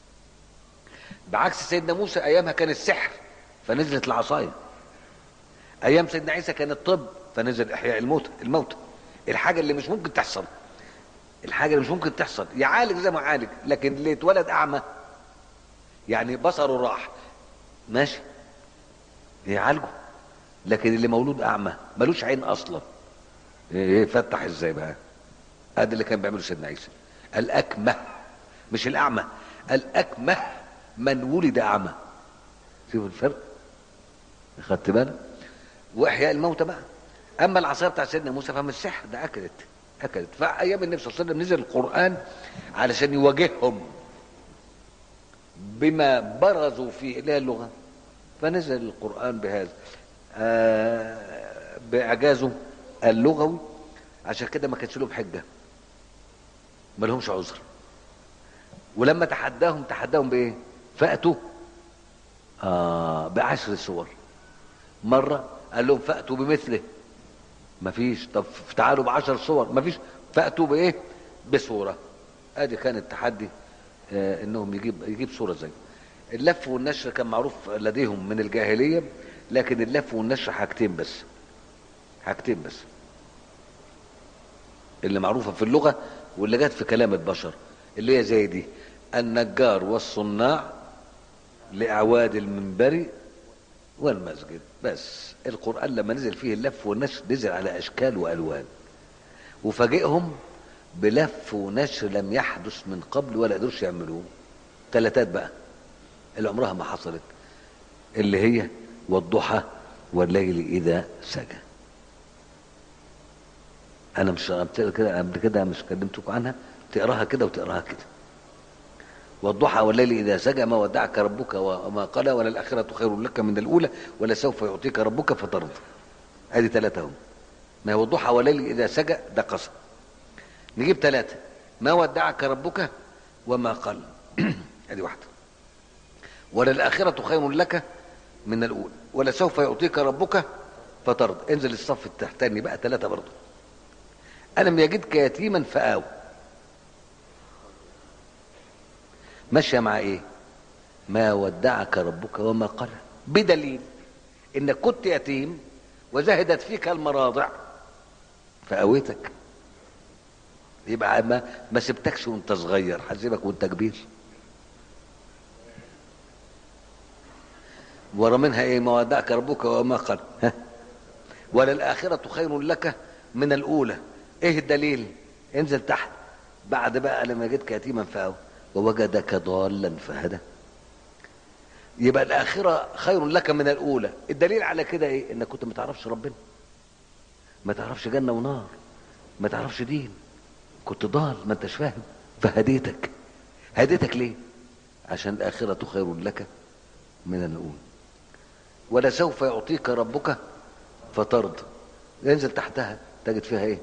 بعكس سيدنا موسى ايامها كان السحر فنزلت العصايه ايام سيدنا عيسى كان الطب فنزل احياء الموتى الموتى الحاجه اللي مش ممكن تحصل الحاجه اللي مش ممكن تحصل يعالج زي ما عالج لكن اللي اتولد اعمى يعني بصره راح ماشي يعالجه لكن اللي مولود اعمى ملوش عين اصلا يفتح ازاي بقى هذا اللي كان بيعمله سيدنا عيسى الاكمه مش الاعمى الاكمه من ولد اعمى شوف الفرق خدت بالك واحياء الموتى بقى اما العصايه بتاع سيدنا موسى فمن السحر ده اكلت اكلت فايام النبي صلى الله عليه وسلم نزل القران علشان يواجههم بما برزوا فيه اللي هي اللغه فنزل القران بهذا آه باعجازه اللغوي عشان كده ما كانش لهم حجه ما لهمش عذر ولما تحداهم تحداهم بايه فاتوا آه بعشر سور مرة قال لهم فأتوا بمثله مفيش طب تعالوا بعشر صور مفيش فأتوا بإيه بصورة ادي كان التحدي آه انهم يجيب يجيب صورة زي اللف والنشر كان معروف لديهم من الجاهلية لكن اللف والنشر حاجتين بس حاجتين بس اللي معروفة في اللغة واللي جت في كلام البشر اللي هي زي دي النجار والصناع لأعواد المنبر والمسجد بس القرآن لما نزل فيه اللف والنشر نزل على أشكال وألوان وفاجئهم بلف ونشر لم يحدث من قبل ولا قدروش يعملوه ثلاثات بقى اللي عمرها ما حصلت اللي هي والضحى والليل إذا سجى أنا مش قلت كده قبل كده مش كلمتكم عنها تقراها كده وتقراها كده والضحى والليل إذا سجى ما ودعك ربك وما قلى وللآخرة خير لك من الأولى ولسوف يعطيك ربك فترضى هذه ثلاثة هم ما هو الضحى والليل إذا سجى ده قسم نجيب ثلاثة ما ودعك ربك وما قل هذه واحدة وللآخرة خير لك من الأولى ولسوف يعطيك ربك فترضى انزل الصف التحتاني بقى ثلاثة برضه ألم يجدك يتيما فآوى ماشيه مع ايه ما ودعك ربك وما قلى بدليل انك كنت يتيم وزهدت فيك المراضع فأويتك يبقى ما ما سبتكش وانت صغير هسيبك وانت كبير ورا منها ايه ما ودعك ربك وما قال ها وللآخرة خير لك من الأولى ايه الدليل انزل تحت بعد بقى لما جدك يتيما فاوى ووجدك ضالا فهدى يبقى الآخرة خير لك من الأولى الدليل على كده ايه انك كنت ما تعرفش ربنا ما تعرفش جنة ونار ما تعرفش دين كنت ضال ما انتش فاهم فهديتك هديتك ليه عشان الآخرة خير لك من الأولى ولسوف يعطيك ربك فترضى ينزل تحتها تجد فيها ايه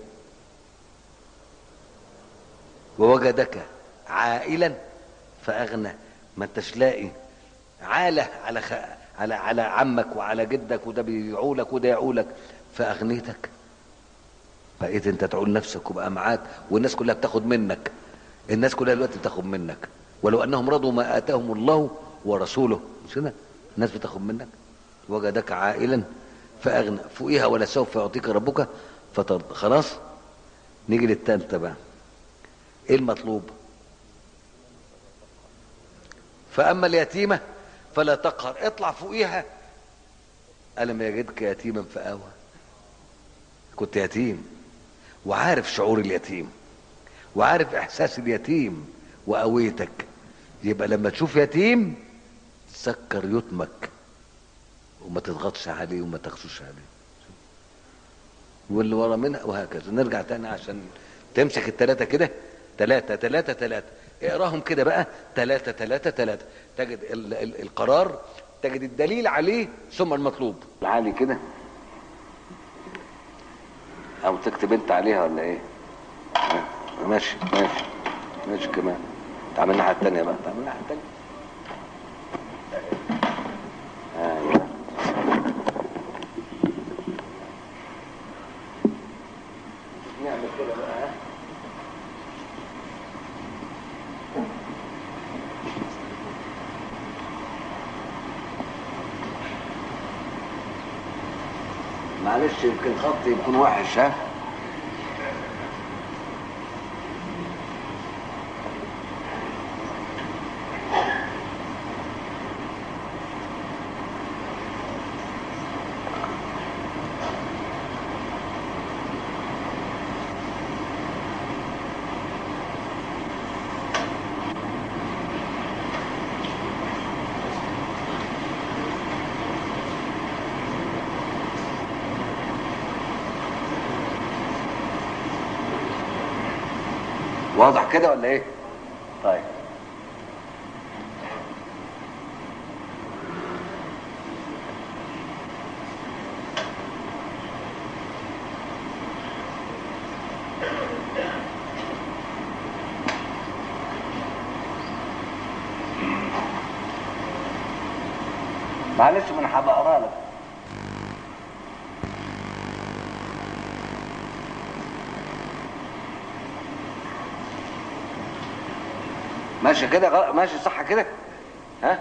ووجدك عائلا فاغنى ما انتش لاقي عاله على خ... على على عمك وعلى جدك وده بيعولك وده يعولك فاغنيتك بقيت انت تعول نفسك وبقى معاك والناس كلها بتاخد منك الناس كلها دلوقتي بتاخد منك ولو انهم رضوا ما اتاهم الله ورسوله مش كده الناس بتاخد منك وجدك عائلا فاغنى فوقيها ولا سوف يعطيك ربك فترضى خلاص نيجي للتالتة بقى ايه المطلوب فاما اليتيمة فلا تقهر اطلع فوقيها ألم يجدك يتيما فآوى كنت يتيم وعارف شعور اليتيم وعارف إحساس اليتيم وقويتك يبقى لما تشوف يتيم تسكر يتمك وما تضغطش عليه وما تغشوش عليه واللي ورا منها وهكذا نرجع تاني عشان تمسك التلاتة كده تلاتة تلاتة تلاتة اقراهم كده بقى تلاتة تلاتة تلاتة تجد ال ال القرار تجد الدليل عليه ثم المطلوب عالي كده او تكتب انت عليها ولا ايه ماشي ماشي ماشي كمان تعمل الناحية التانية بقى تعمل الناحية التانية ايوه نعمل كده بقى ها معلش يمكن خطي يكون وحش ها واضح كده ولا ايه طيب معلش ما انا هبقى اقرا لك ماشي كده غلط ماشي صح كده ها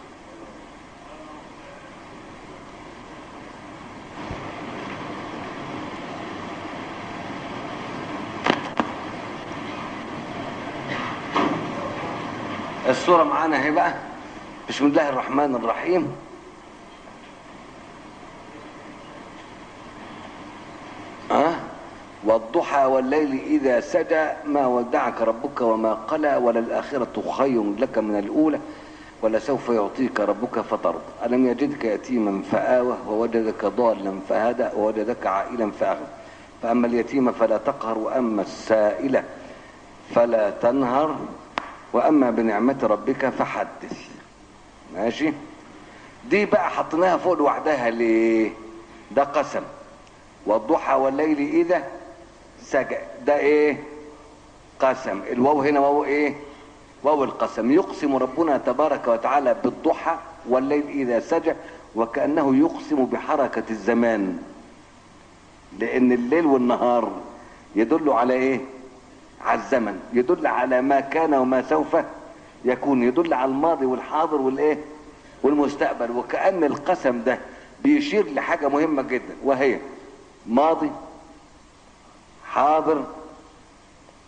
الصورة معانا اهي بقى بسم الله الرحمن الرحيم ها والضحى والليل إذا سجى ما ودعك ربك وما قلى وللآخرة خير لك من الأولى ولسوف يعطيك ربك فترضى ألم يجدك يتيما فآوى ووجدك ضالا فهدى ووجدك عائلا فأغنى فأما اليتيم فلا تقهر وأما السائل فلا تنهر وأما بنعمة ربك فحدث ماشي دي بقى حطيناها فوق لوحدها ليه ده قسم والضحى والليل إذا سجى ده ايه قسم الواو هنا واو ايه واو القسم يقسم ربنا تبارك وتعالى بالضحى والليل اذا سجى وكانه يقسم بحركه الزمان لان الليل والنهار يدل على ايه على الزمن يدل على ما كان وما سوف يكون يدل على الماضي والحاضر والايه والمستقبل وكأن القسم ده بيشير لحاجة مهمة جدا وهي ماضي حاضر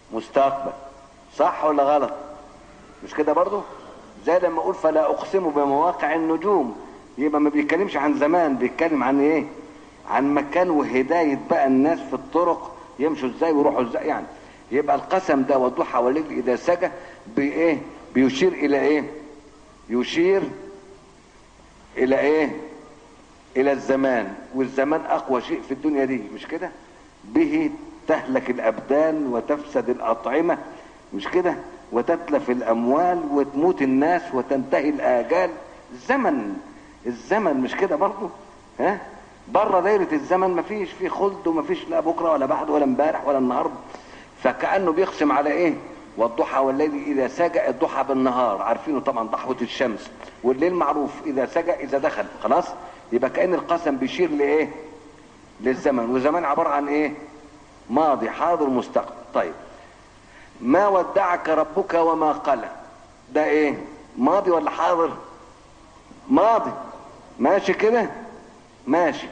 مستقبل صح ولا غلط مش كده برضو زي لما اقول فلا اقسم بمواقع النجوم يبقى ما بيتكلمش عن زمان بيتكلم عن ايه عن مكان وهداية بقى الناس في الطرق يمشوا ازاي ويروحوا ازاي يعني يبقى القسم ده والضحى والليل اذا سجى بايه بيشير الى ايه يشير الى ايه الى الزمان والزمان اقوى شيء في الدنيا دي مش كده به تهلك الابدان وتفسد الاطعمه مش كده وتتلف الاموال وتموت الناس وتنتهي الاجال الزمن الزمن مش كده برضه ها بره دايره الزمن مفيش في خلد ومفيش لا بكره ولا بعد ولا امبارح ولا النهارده فكانه بيقسم على ايه والضحى والليل اذا سجى الضحى بالنهار عارفينه طبعا ضحوه الشمس والليل معروف اذا سجى اذا دخل خلاص يبقى كان القسم بيشير لايه للزمن والزمان عباره عن ايه ماضي حاضر مستقبل طيب ما ودعك ربك وما قلى ده ايه ماضي ولا حاضر ماضي ماشي كده ماشي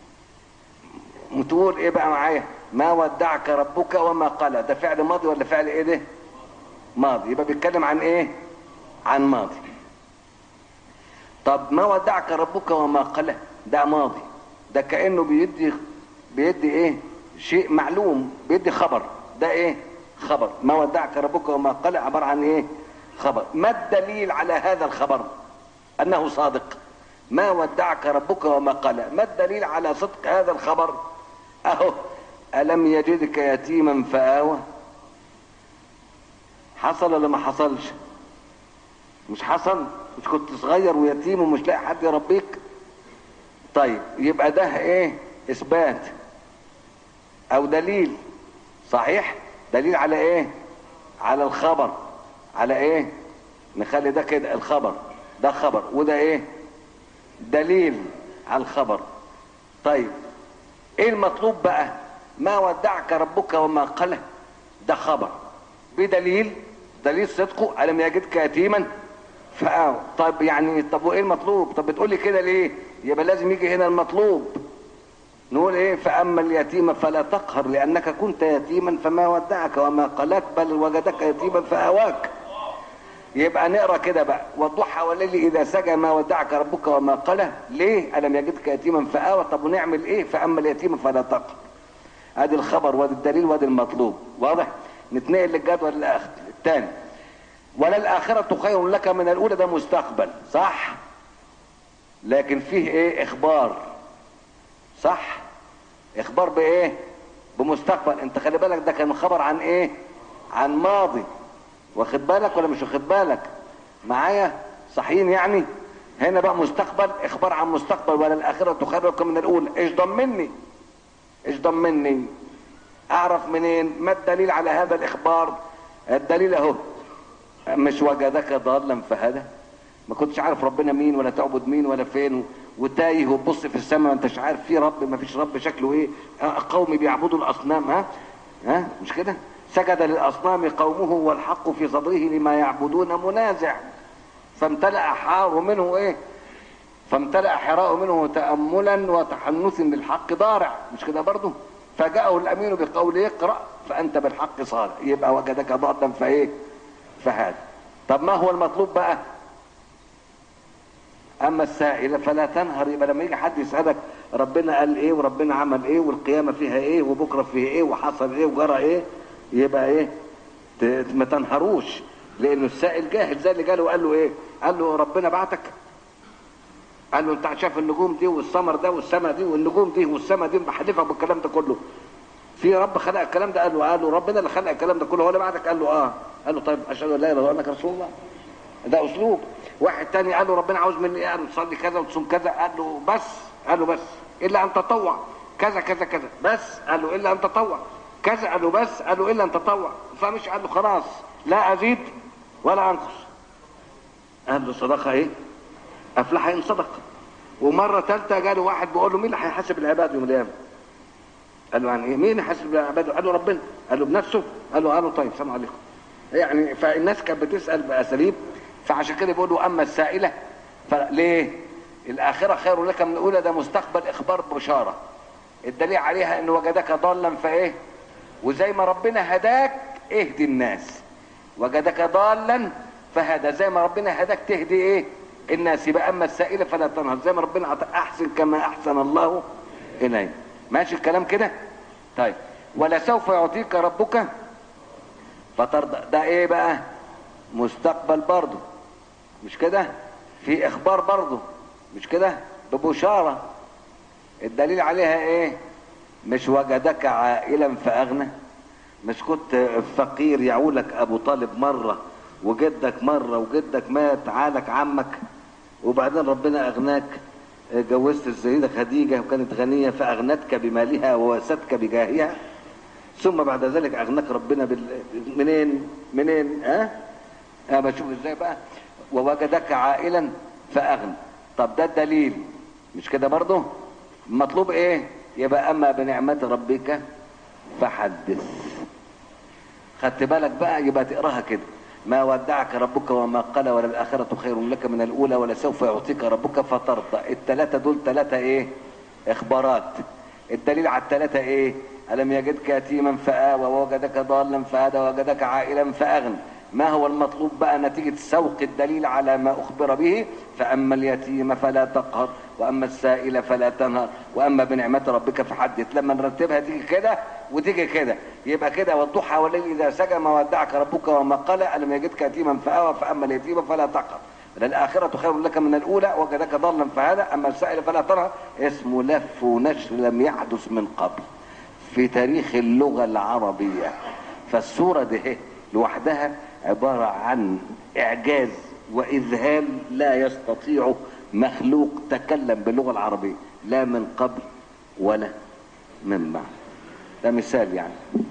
تقول ايه بقى معايا ما ودعك ربك وما قلى ده فعل ماضي ولا فعل ايه ده ماضي يبقى بيتكلم عن ايه عن ماضي طب ما ودعك ربك وما قلى ده ماضي ده كانه بيدي بيدي ايه شيء معلوم بيدي خبر ده ايه خبر ما ودعك ربك وما قلى عباره عن ايه خبر ما الدليل على هذا الخبر انه صادق ما ودعك ربك وما قلى ما الدليل على صدق هذا الخبر اهو الم يجدك يتيما فاوى حصل ولا ما حصلش مش حصل مش كنت صغير ويتيم ومش لاقي حد يربيك طيب يبقى ده ايه اثبات او دليل صحيح دليل على ايه على الخبر على ايه نخلي ده كده الخبر ده خبر وده ايه دليل على الخبر طيب ايه المطلوب بقى ما ودعك ربك وما قلى ده خبر بدليل دليل صدقه الم يجدك يتيما فآوى طب يعني طب وايه المطلوب طب بتقولي كده ليه يبقى لازم يجي هنا المطلوب نقول ايه فاما اليتيم فلا تقهر لانك كنت يتيما فما ودعك وما قلاك بل وجدك يتيما فاواك يبقى نقرا كده بقى والضحى والليل اذا سجى ما ودعك ربك وما قلى ليه الم يجدك يتيما فاوى طب ونعمل ايه فاما اليتيم فلا تقهر ادي الخبر وادي الدليل وادي المطلوب واضح نتنقل للجدول الاخر الثاني ولا الآخرة خير لك من الأولى ده مستقبل صح لكن فيه ايه اخبار صح اخبار بايه بمستقبل انت خلي بالك ده كان خبر عن ايه عن ماضي واخد بالك ولا مش واخد بالك معايا صحيين يعني هنا بقى مستقبل اخبار عن مستقبل ولا الاخره خير لك من الاولى ايش ضمني ايش ضمني اعرف منين ما الدليل على هذا الاخبار الدليل اهو مش وجدك ضالا فهدى ما كنتش عارف ربنا مين ولا تعبد مين ولا فين وتايه وتبص في السماء ما انتش عارف في رب ما فيش رب شكله ايه قوم بيعبدوا الاصنام ها ها مش كده سجد للاصنام قومه والحق في صدره لما يعبدون منازع فامتلأ حاره منه ايه فامتلأ حراء منه تأملا وتحنث بالحق ضارع مش كده برضه فجاءه الامين بقول اقرأ فانت بالحق صالح يبقى وجدك ضالا فايه فهذا طب ما هو المطلوب بقى اما السائل فلا تنهر يبقى لما يجي حد يسالك ربنا قال ايه وربنا عمل ايه والقيامه فيها ايه وبكره فيها ايه وحصل ايه وجرى ايه يبقى ايه ما تنهروش لانه السائل جاهل زي اللي جاله وقال له ايه قال له ربنا بعتك قال له انت شايف النجوم دي والسمر ده والسماء دي والنجوم دي والسماء دي بحلفك بالكلام ده كله في رب خلق الكلام ده قال له قال له ربنا اللي خلق الكلام ده كله هو اللي بعتك قال له اه قال له طيب اشهد ان لا اله الا انك رسول الله ده اسلوب واحد تاني قال له ربنا عاوز مني ايه قال له تصلي كذا وتصوم كذا قال له بس قال له بس الا ان تطوع كذا كذا كذا بس قال له الا ان تطوع كذا قال له بس قال له الا ان تطوع فمش قال له خلاص لا ازيد ولا انقص قال له صدقه ايه افلح ان صدق ومره ثالثه جاله واحد بيقول له مين اللي هيحاسب العباد يوم القيامه قال له يعني ايه مين يحاسب العباد قال له ربنا قال له بنفسه قال له قال له طيب سلام عليكم يعني فالناس كانت بتسال باساليب فعشان كده بيقولوا اما السائله فليه الاخره خير لك من الاولى ده مستقبل اخبار بشاره الدليل عليها ان وجدك ضالا فايه وزي ما ربنا هداك اهدي الناس وجدك ضالا فهدى زي ما ربنا هداك تهدي ايه الناس يبقى اما السائل فلا تنهر زي ما ربنا عطى احسن كما احسن الله اليك ماشي الكلام كده طيب ولسوف يعطيك ربك فترضى ده ايه بقى مستقبل برضه مش كده في اخبار برضه مش كده ببشاره الدليل عليها ايه مش وجدك عائلا فاغنى مش كنت فقير يعولك ابو طالب مره وجدك مره وجدك مات عالك عمك وبعدين ربنا اغناك جوزت السيده خديجه وكانت غنيه فاغنتك بمالها ووستك بجاهها ثم بعد ذلك اغناك ربنا بال... منين منين ها أه؟ بشوف ازاي بقى ووجدك عائلا فاغنى طب ده الدليل مش كده برضه مطلوب ايه يبقى اما بنعمه ربك فحدث خدت بالك بقى يبقى تقراها كده ما ودعك ربك وما قال وللآخرة خير لك من الأولى ولسوف يعطيك ربك فترضى التلاتة دول تلاتة إيه إخبارات الدليل على التلاتة إيه ألم يجدك يتيما فآوى ووجدك ضالا فهدى ووجدك عائلا فأغنى ما هو المطلوب بقى نتيجة سوق الدليل على ما أخبر به فأما اليتيم فلا تقهر وأما السائل فلا تنهر وأما بنعمة ربك فحدث لما نرتبها تيجي كده وتيجي كده يبقى كده والضحى والليل إذا سجى ما ودعك ربك وما قال ألم يجدك يتيما فآوى فأما اليتيم فلا تقهر للآخرة خير لك من الأولى وجدك ضالا فهذا أما السائل فلا تنهر اسمه لف ونشر لم يحدث من قبل في تاريخ اللغة العربية فالسورة دي لوحدها عبارة عن إعجاز وإذهال لا يستطيع مخلوق تكلم باللغة العربية لا من قبل ولا من بعد ده مثال يعني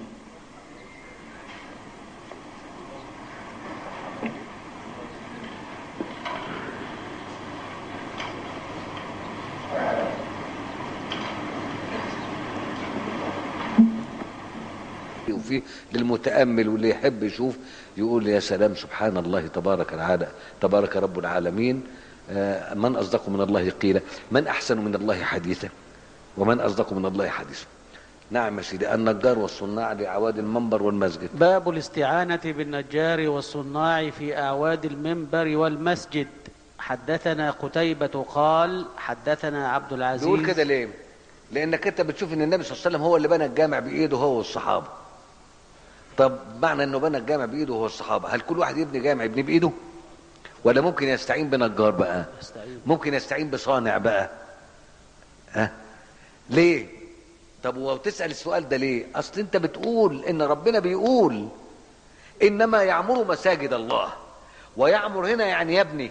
وفي للمتامل واللي يحب يشوف يقول يا سلام سبحان الله تبارك العالى تبارك رب العالمين آه، من اصدق من الله قيلا من احسن من الله حديثا ومن اصدق من الله حديثا نعم يا سيدي النجار والصناع لاعواد المنبر والمسجد باب الاستعانة بالنجار والصناع في أعواد المنبر والمسجد حدثنا قتيبة قال حدثنا عبد العزيز بيقول كده ليه لانك انت بتشوف ان النبي صلى الله عليه وسلم هو اللي بنى الجامع بايده هو والصحابه طب معنى انه بنى الجامع بايده هو والصحابه هل كل واحد يبني جامع يبني بايده ولا ممكن يستعين بنجار بقى يستعين. ممكن يستعين بصانع بقى ها ليه طب وتسال السؤال ده ليه اصل انت بتقول ان ربنا بيقول انما يعمر مساجد الله ويعمر هنا يعني يبني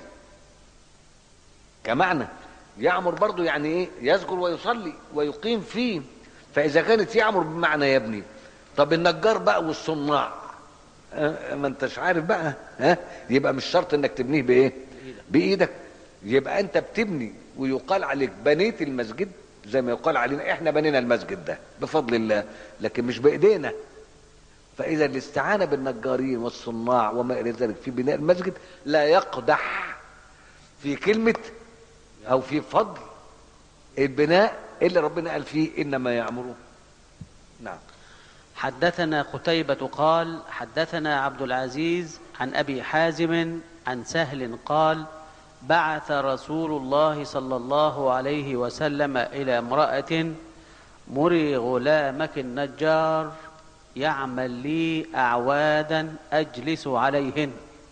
كمعنى يعمر برضو يعني ايه يذكر ويصلي ويقيم فيه فاذا كانت يعمر بمعنى يبني طب النجار بقى والصناع أه ما انتش عارف بقى ها يبقى مش شرط انك تبنيه بايه بايدك يبقى انت بتبني ويقال عليك بنيت المسجد زي ما يقال علينا احنا بنينا المسجد ده بفضل الله لكن مش بايدينا فاذا الاستعانه بالنجارين والصناع وما الى ذلك في بناء المسجد لا يقدح في كلمه او في فضل البناء اللي ربنا قال فيه انما يعمرون نعم حدثنا قتيبة قال حدثنا عبد العزيز عن أبي حازم عن سهل قال بعث رسول الله صلى الله عليه وسلم إلى امرأة مري غلامك النجار يعمل لي أعوادا أجلس عليهن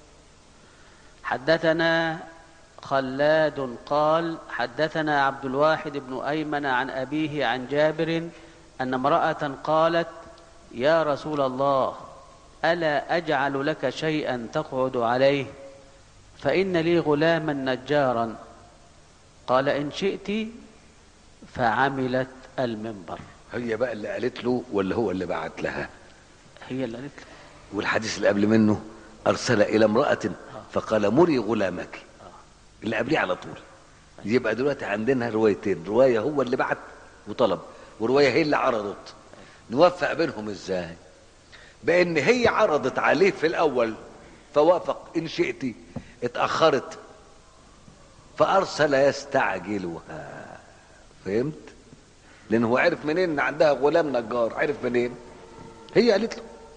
حدثنا خلاد قال حدثنا عبد الواحد بن أيمن عن أبيه عن جابر أن امرأة قالت يا رسول الله ألا أجعل لك شيئا تقعد عليه فإن لي غلاما نجارا قال إن شئت فعملت المنبر هي بقى اللي قالت له ولا هو اللي بعت لها هي اللي قالت له والحديث اللي قبل منه ارسل الى امراه فقال مري غلامك اللي قبليه على طول يبقى دلوقتي عندنا روايتين روايه هو اللي بعت وطلب وروايه هي اللي عرضت نوفق بينهم ازاي بان هي عرضت عليه في الاول فوافق ان شئت اتاخرت فارسل يستعجلها فهمت لان هو عرف منين ان عندها غلام نجار عرف منين هي قالت له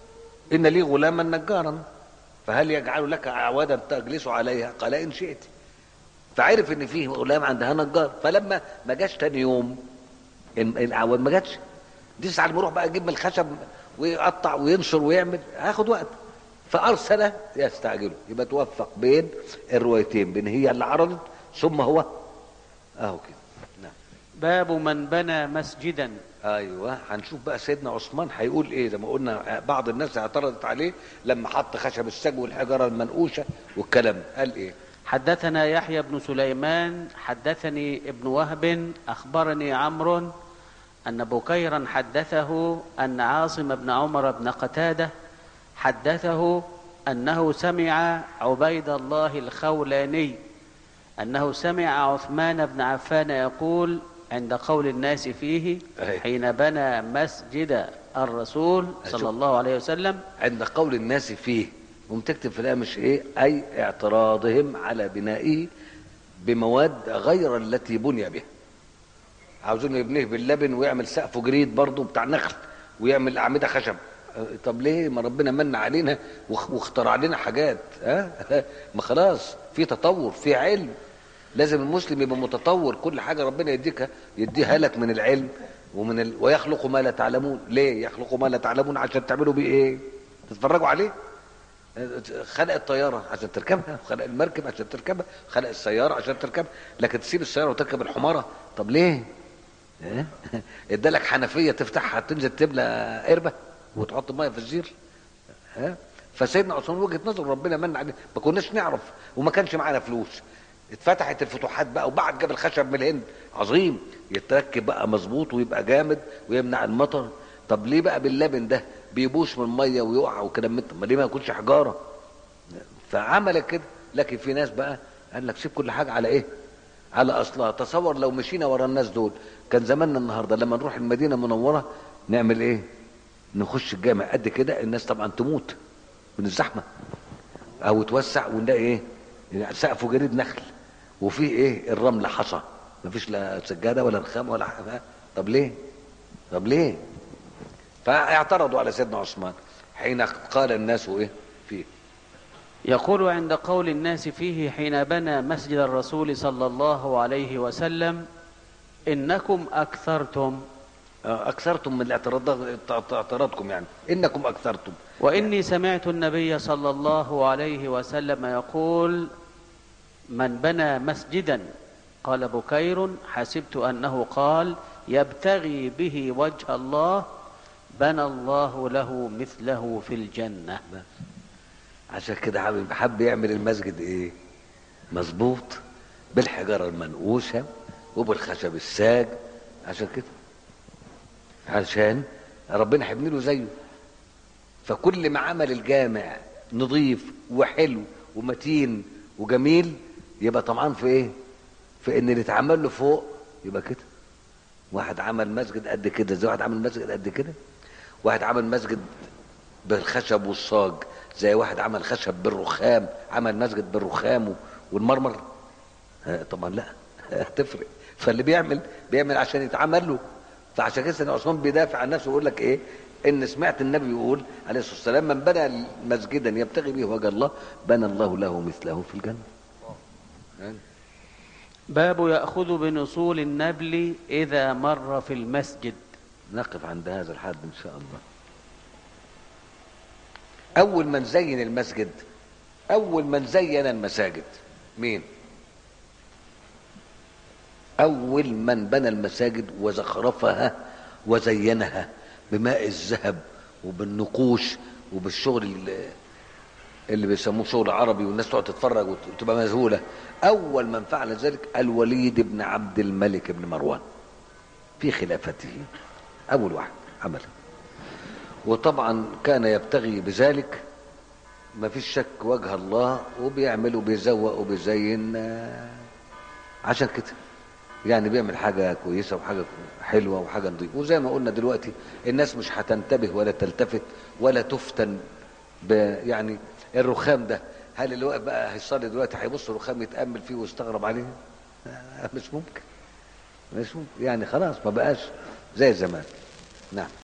ان لي غلاما نجارا فهل يجعل لك اعوادا تجلس عليها قال ان شئت فعرف ان فيه غلام عندها نجار فلما ما جاش تاني يوم ال- الاعواد ما جاتش دي ساعه لما يروح بقى يجيب من الخشب ويقطع وينشر ويعمل هياخد وقت فارسل يستعجله يبقى توفق بين الروايتين بين هي اللي عرضت ثم هو اهو كده نعم باب من بنى مسجدا ايوه هنشوف بقى سيدنا عثمان هيقول ايه زي ما قلنا بعض الناس اعترضت عليه لما حط خشب السجو والحجره المنقوشه والكلام قال ايه حدثنا يحيى بن سليمان حدثني ابن وهب أخبرني عمرو أن بكيرا حدثه أن عاصم بن عمر بن قتادة حدثه أنه سمع عبيد الله الخولاني أنه سمع عثمان بن عفان يقول عند قول الناس فيه أي. حين بنى مسجد الرسول أشوف. صلى الله عليه وسلم عند قول الناس فيه ومتكتب في الهامش ايه اي اعتراضهم على بنائه بمواد غير التي بني بها عاوزين يبنيه باللبن ويعمل سقفه جريد برضه بتاع نخل ويعمل اعمده خشب أه، طب ليه ما ربنا من علينا واخ- واخترع لنا حاجات ها ما خلاص في تطور في علم لازم المسلم يبقى متطور كل حاجه ربنا يديك يديها لك من العلم ومن ال... ويخلق ما لا تعلمون ليه يخلق ما لا تعلمون عشان تعملوا بيه ايه تتفرجوا عليه خلق الطياره عشان تركبها خلق المركب عشان تركبها خلق السياره عشان تركبها لكن تسيب السياره وتركب الحماره طب ليه إيه؟ ادالك حنفيه تفتحها تنزل تملى قربه وتحط ميه في الزير ها فسيدنا عثمان وجهه نظر ربنا من عليه ما كناش نعرف وما كانش معانا فلوس اتفتحت الفتوحات بقى وبعد جاب الخشب من الهند عظيم يتركب بقى مظبوط ويبقى جامد ويمنع المطر طب ليه بقى باللبن ده بيبوش من الميه ويقع وكلام من ما ليه ما يكونش حجاره فعمل كده لكن في ناس بقى قال لك سيب كل حاجه على ايه على اصلها تصور لو مشينا ورا الناس دول كان زماننا النهارده لما نروح المدينه المنوره نعمل ايه نخش الجامع قد كده الناس طبعا تموت من الزحمه او توسع ونلاقي ايه يعني سقفه جريد نخل وفيه ايه الرمل حصى مفيش لا سجاده ولا رخام ولا حاجه طب ليه طب ليه فاعترضوا على سيدنا عثمان حين قال الناس ايه فيه يقول عند قول الناس فيه حين بنى مسجد الرسول صلى الله عليه وسلم إنكم أكثرتم آه، اكثرتم من الاعتراض اعتراضكم يعني انكم اكثرتم وإني سمعت النبي صلى الله عليه وسلم يقول من بنى مسجدا قال بكير حسبت أنه قال يبتغي به وجه الله بنى الله له مثله في الجنة عشان كده حابب حب يعمل المسجد ايه مظبوط بالحجاره المنقوشه وبالخشب الساج عشان كده عشان ربنا هيبني له زيه فكل ما عمل الجامع نظيف وحلو ومتين وجميل يبقى طمعان في ايه في ان اللي اتعمل له فوق يبقى كده واحد عمل مسجد قد كده زي واحد عمل مسجد قد كده واحد عمل مسجد بالخشب والصاج زي واحد عمل خشب بالرخام عمل مسجد بالرخام والمرمر آه، طبعا لا هتفرق فاللي بيعمل بيعمل عشان يتعمل له فعشان كده سيدنا عثمان بيدافع عن نفسه ويقول لك ايه ان سمعت النبي يقول عليه الصلاه والسلام من بنى مسجدا يبتغي به وجه الله بنى الله له مثله في الجنه يعني باب يأخذ بنصول النبل إذا مر في المسجد نقف عند هذا الحد ان شاء الله اول من زين المسجد اول من زين المساجد مين اول من بنى المساجد وزخرفها وزينها بماء الذهب وبالنقوش وبالشغل اللي, اللي بيسموه شغل عربي والناس تقعد تتفرج وت- وتبقى مذهوله اول من فعل ذلك الوليد بن عبد الملك بن مروان في خلافته اول واحد عمل وطبعا كان يبتغي بذلك ما فيش شك وجه الله وبيعمل وبيزوق وبيزين آه، عشان كده يعني بيعمل حاجة كويسة وحاجة حلوة وحاجة نظيفة وزي ما قلنا دلوقتي الناس مش هتنتبه ولا تلتفت ولا تفتن ب يعني الرخام ده هل اللي واقف بقى هيصلي دلوقتي هيبص الرخام يتأمل فيه ويستغرب عليه؟ آه، مش ممكن مش ممكن يعني خلاص ما بقاش زي زمان نعم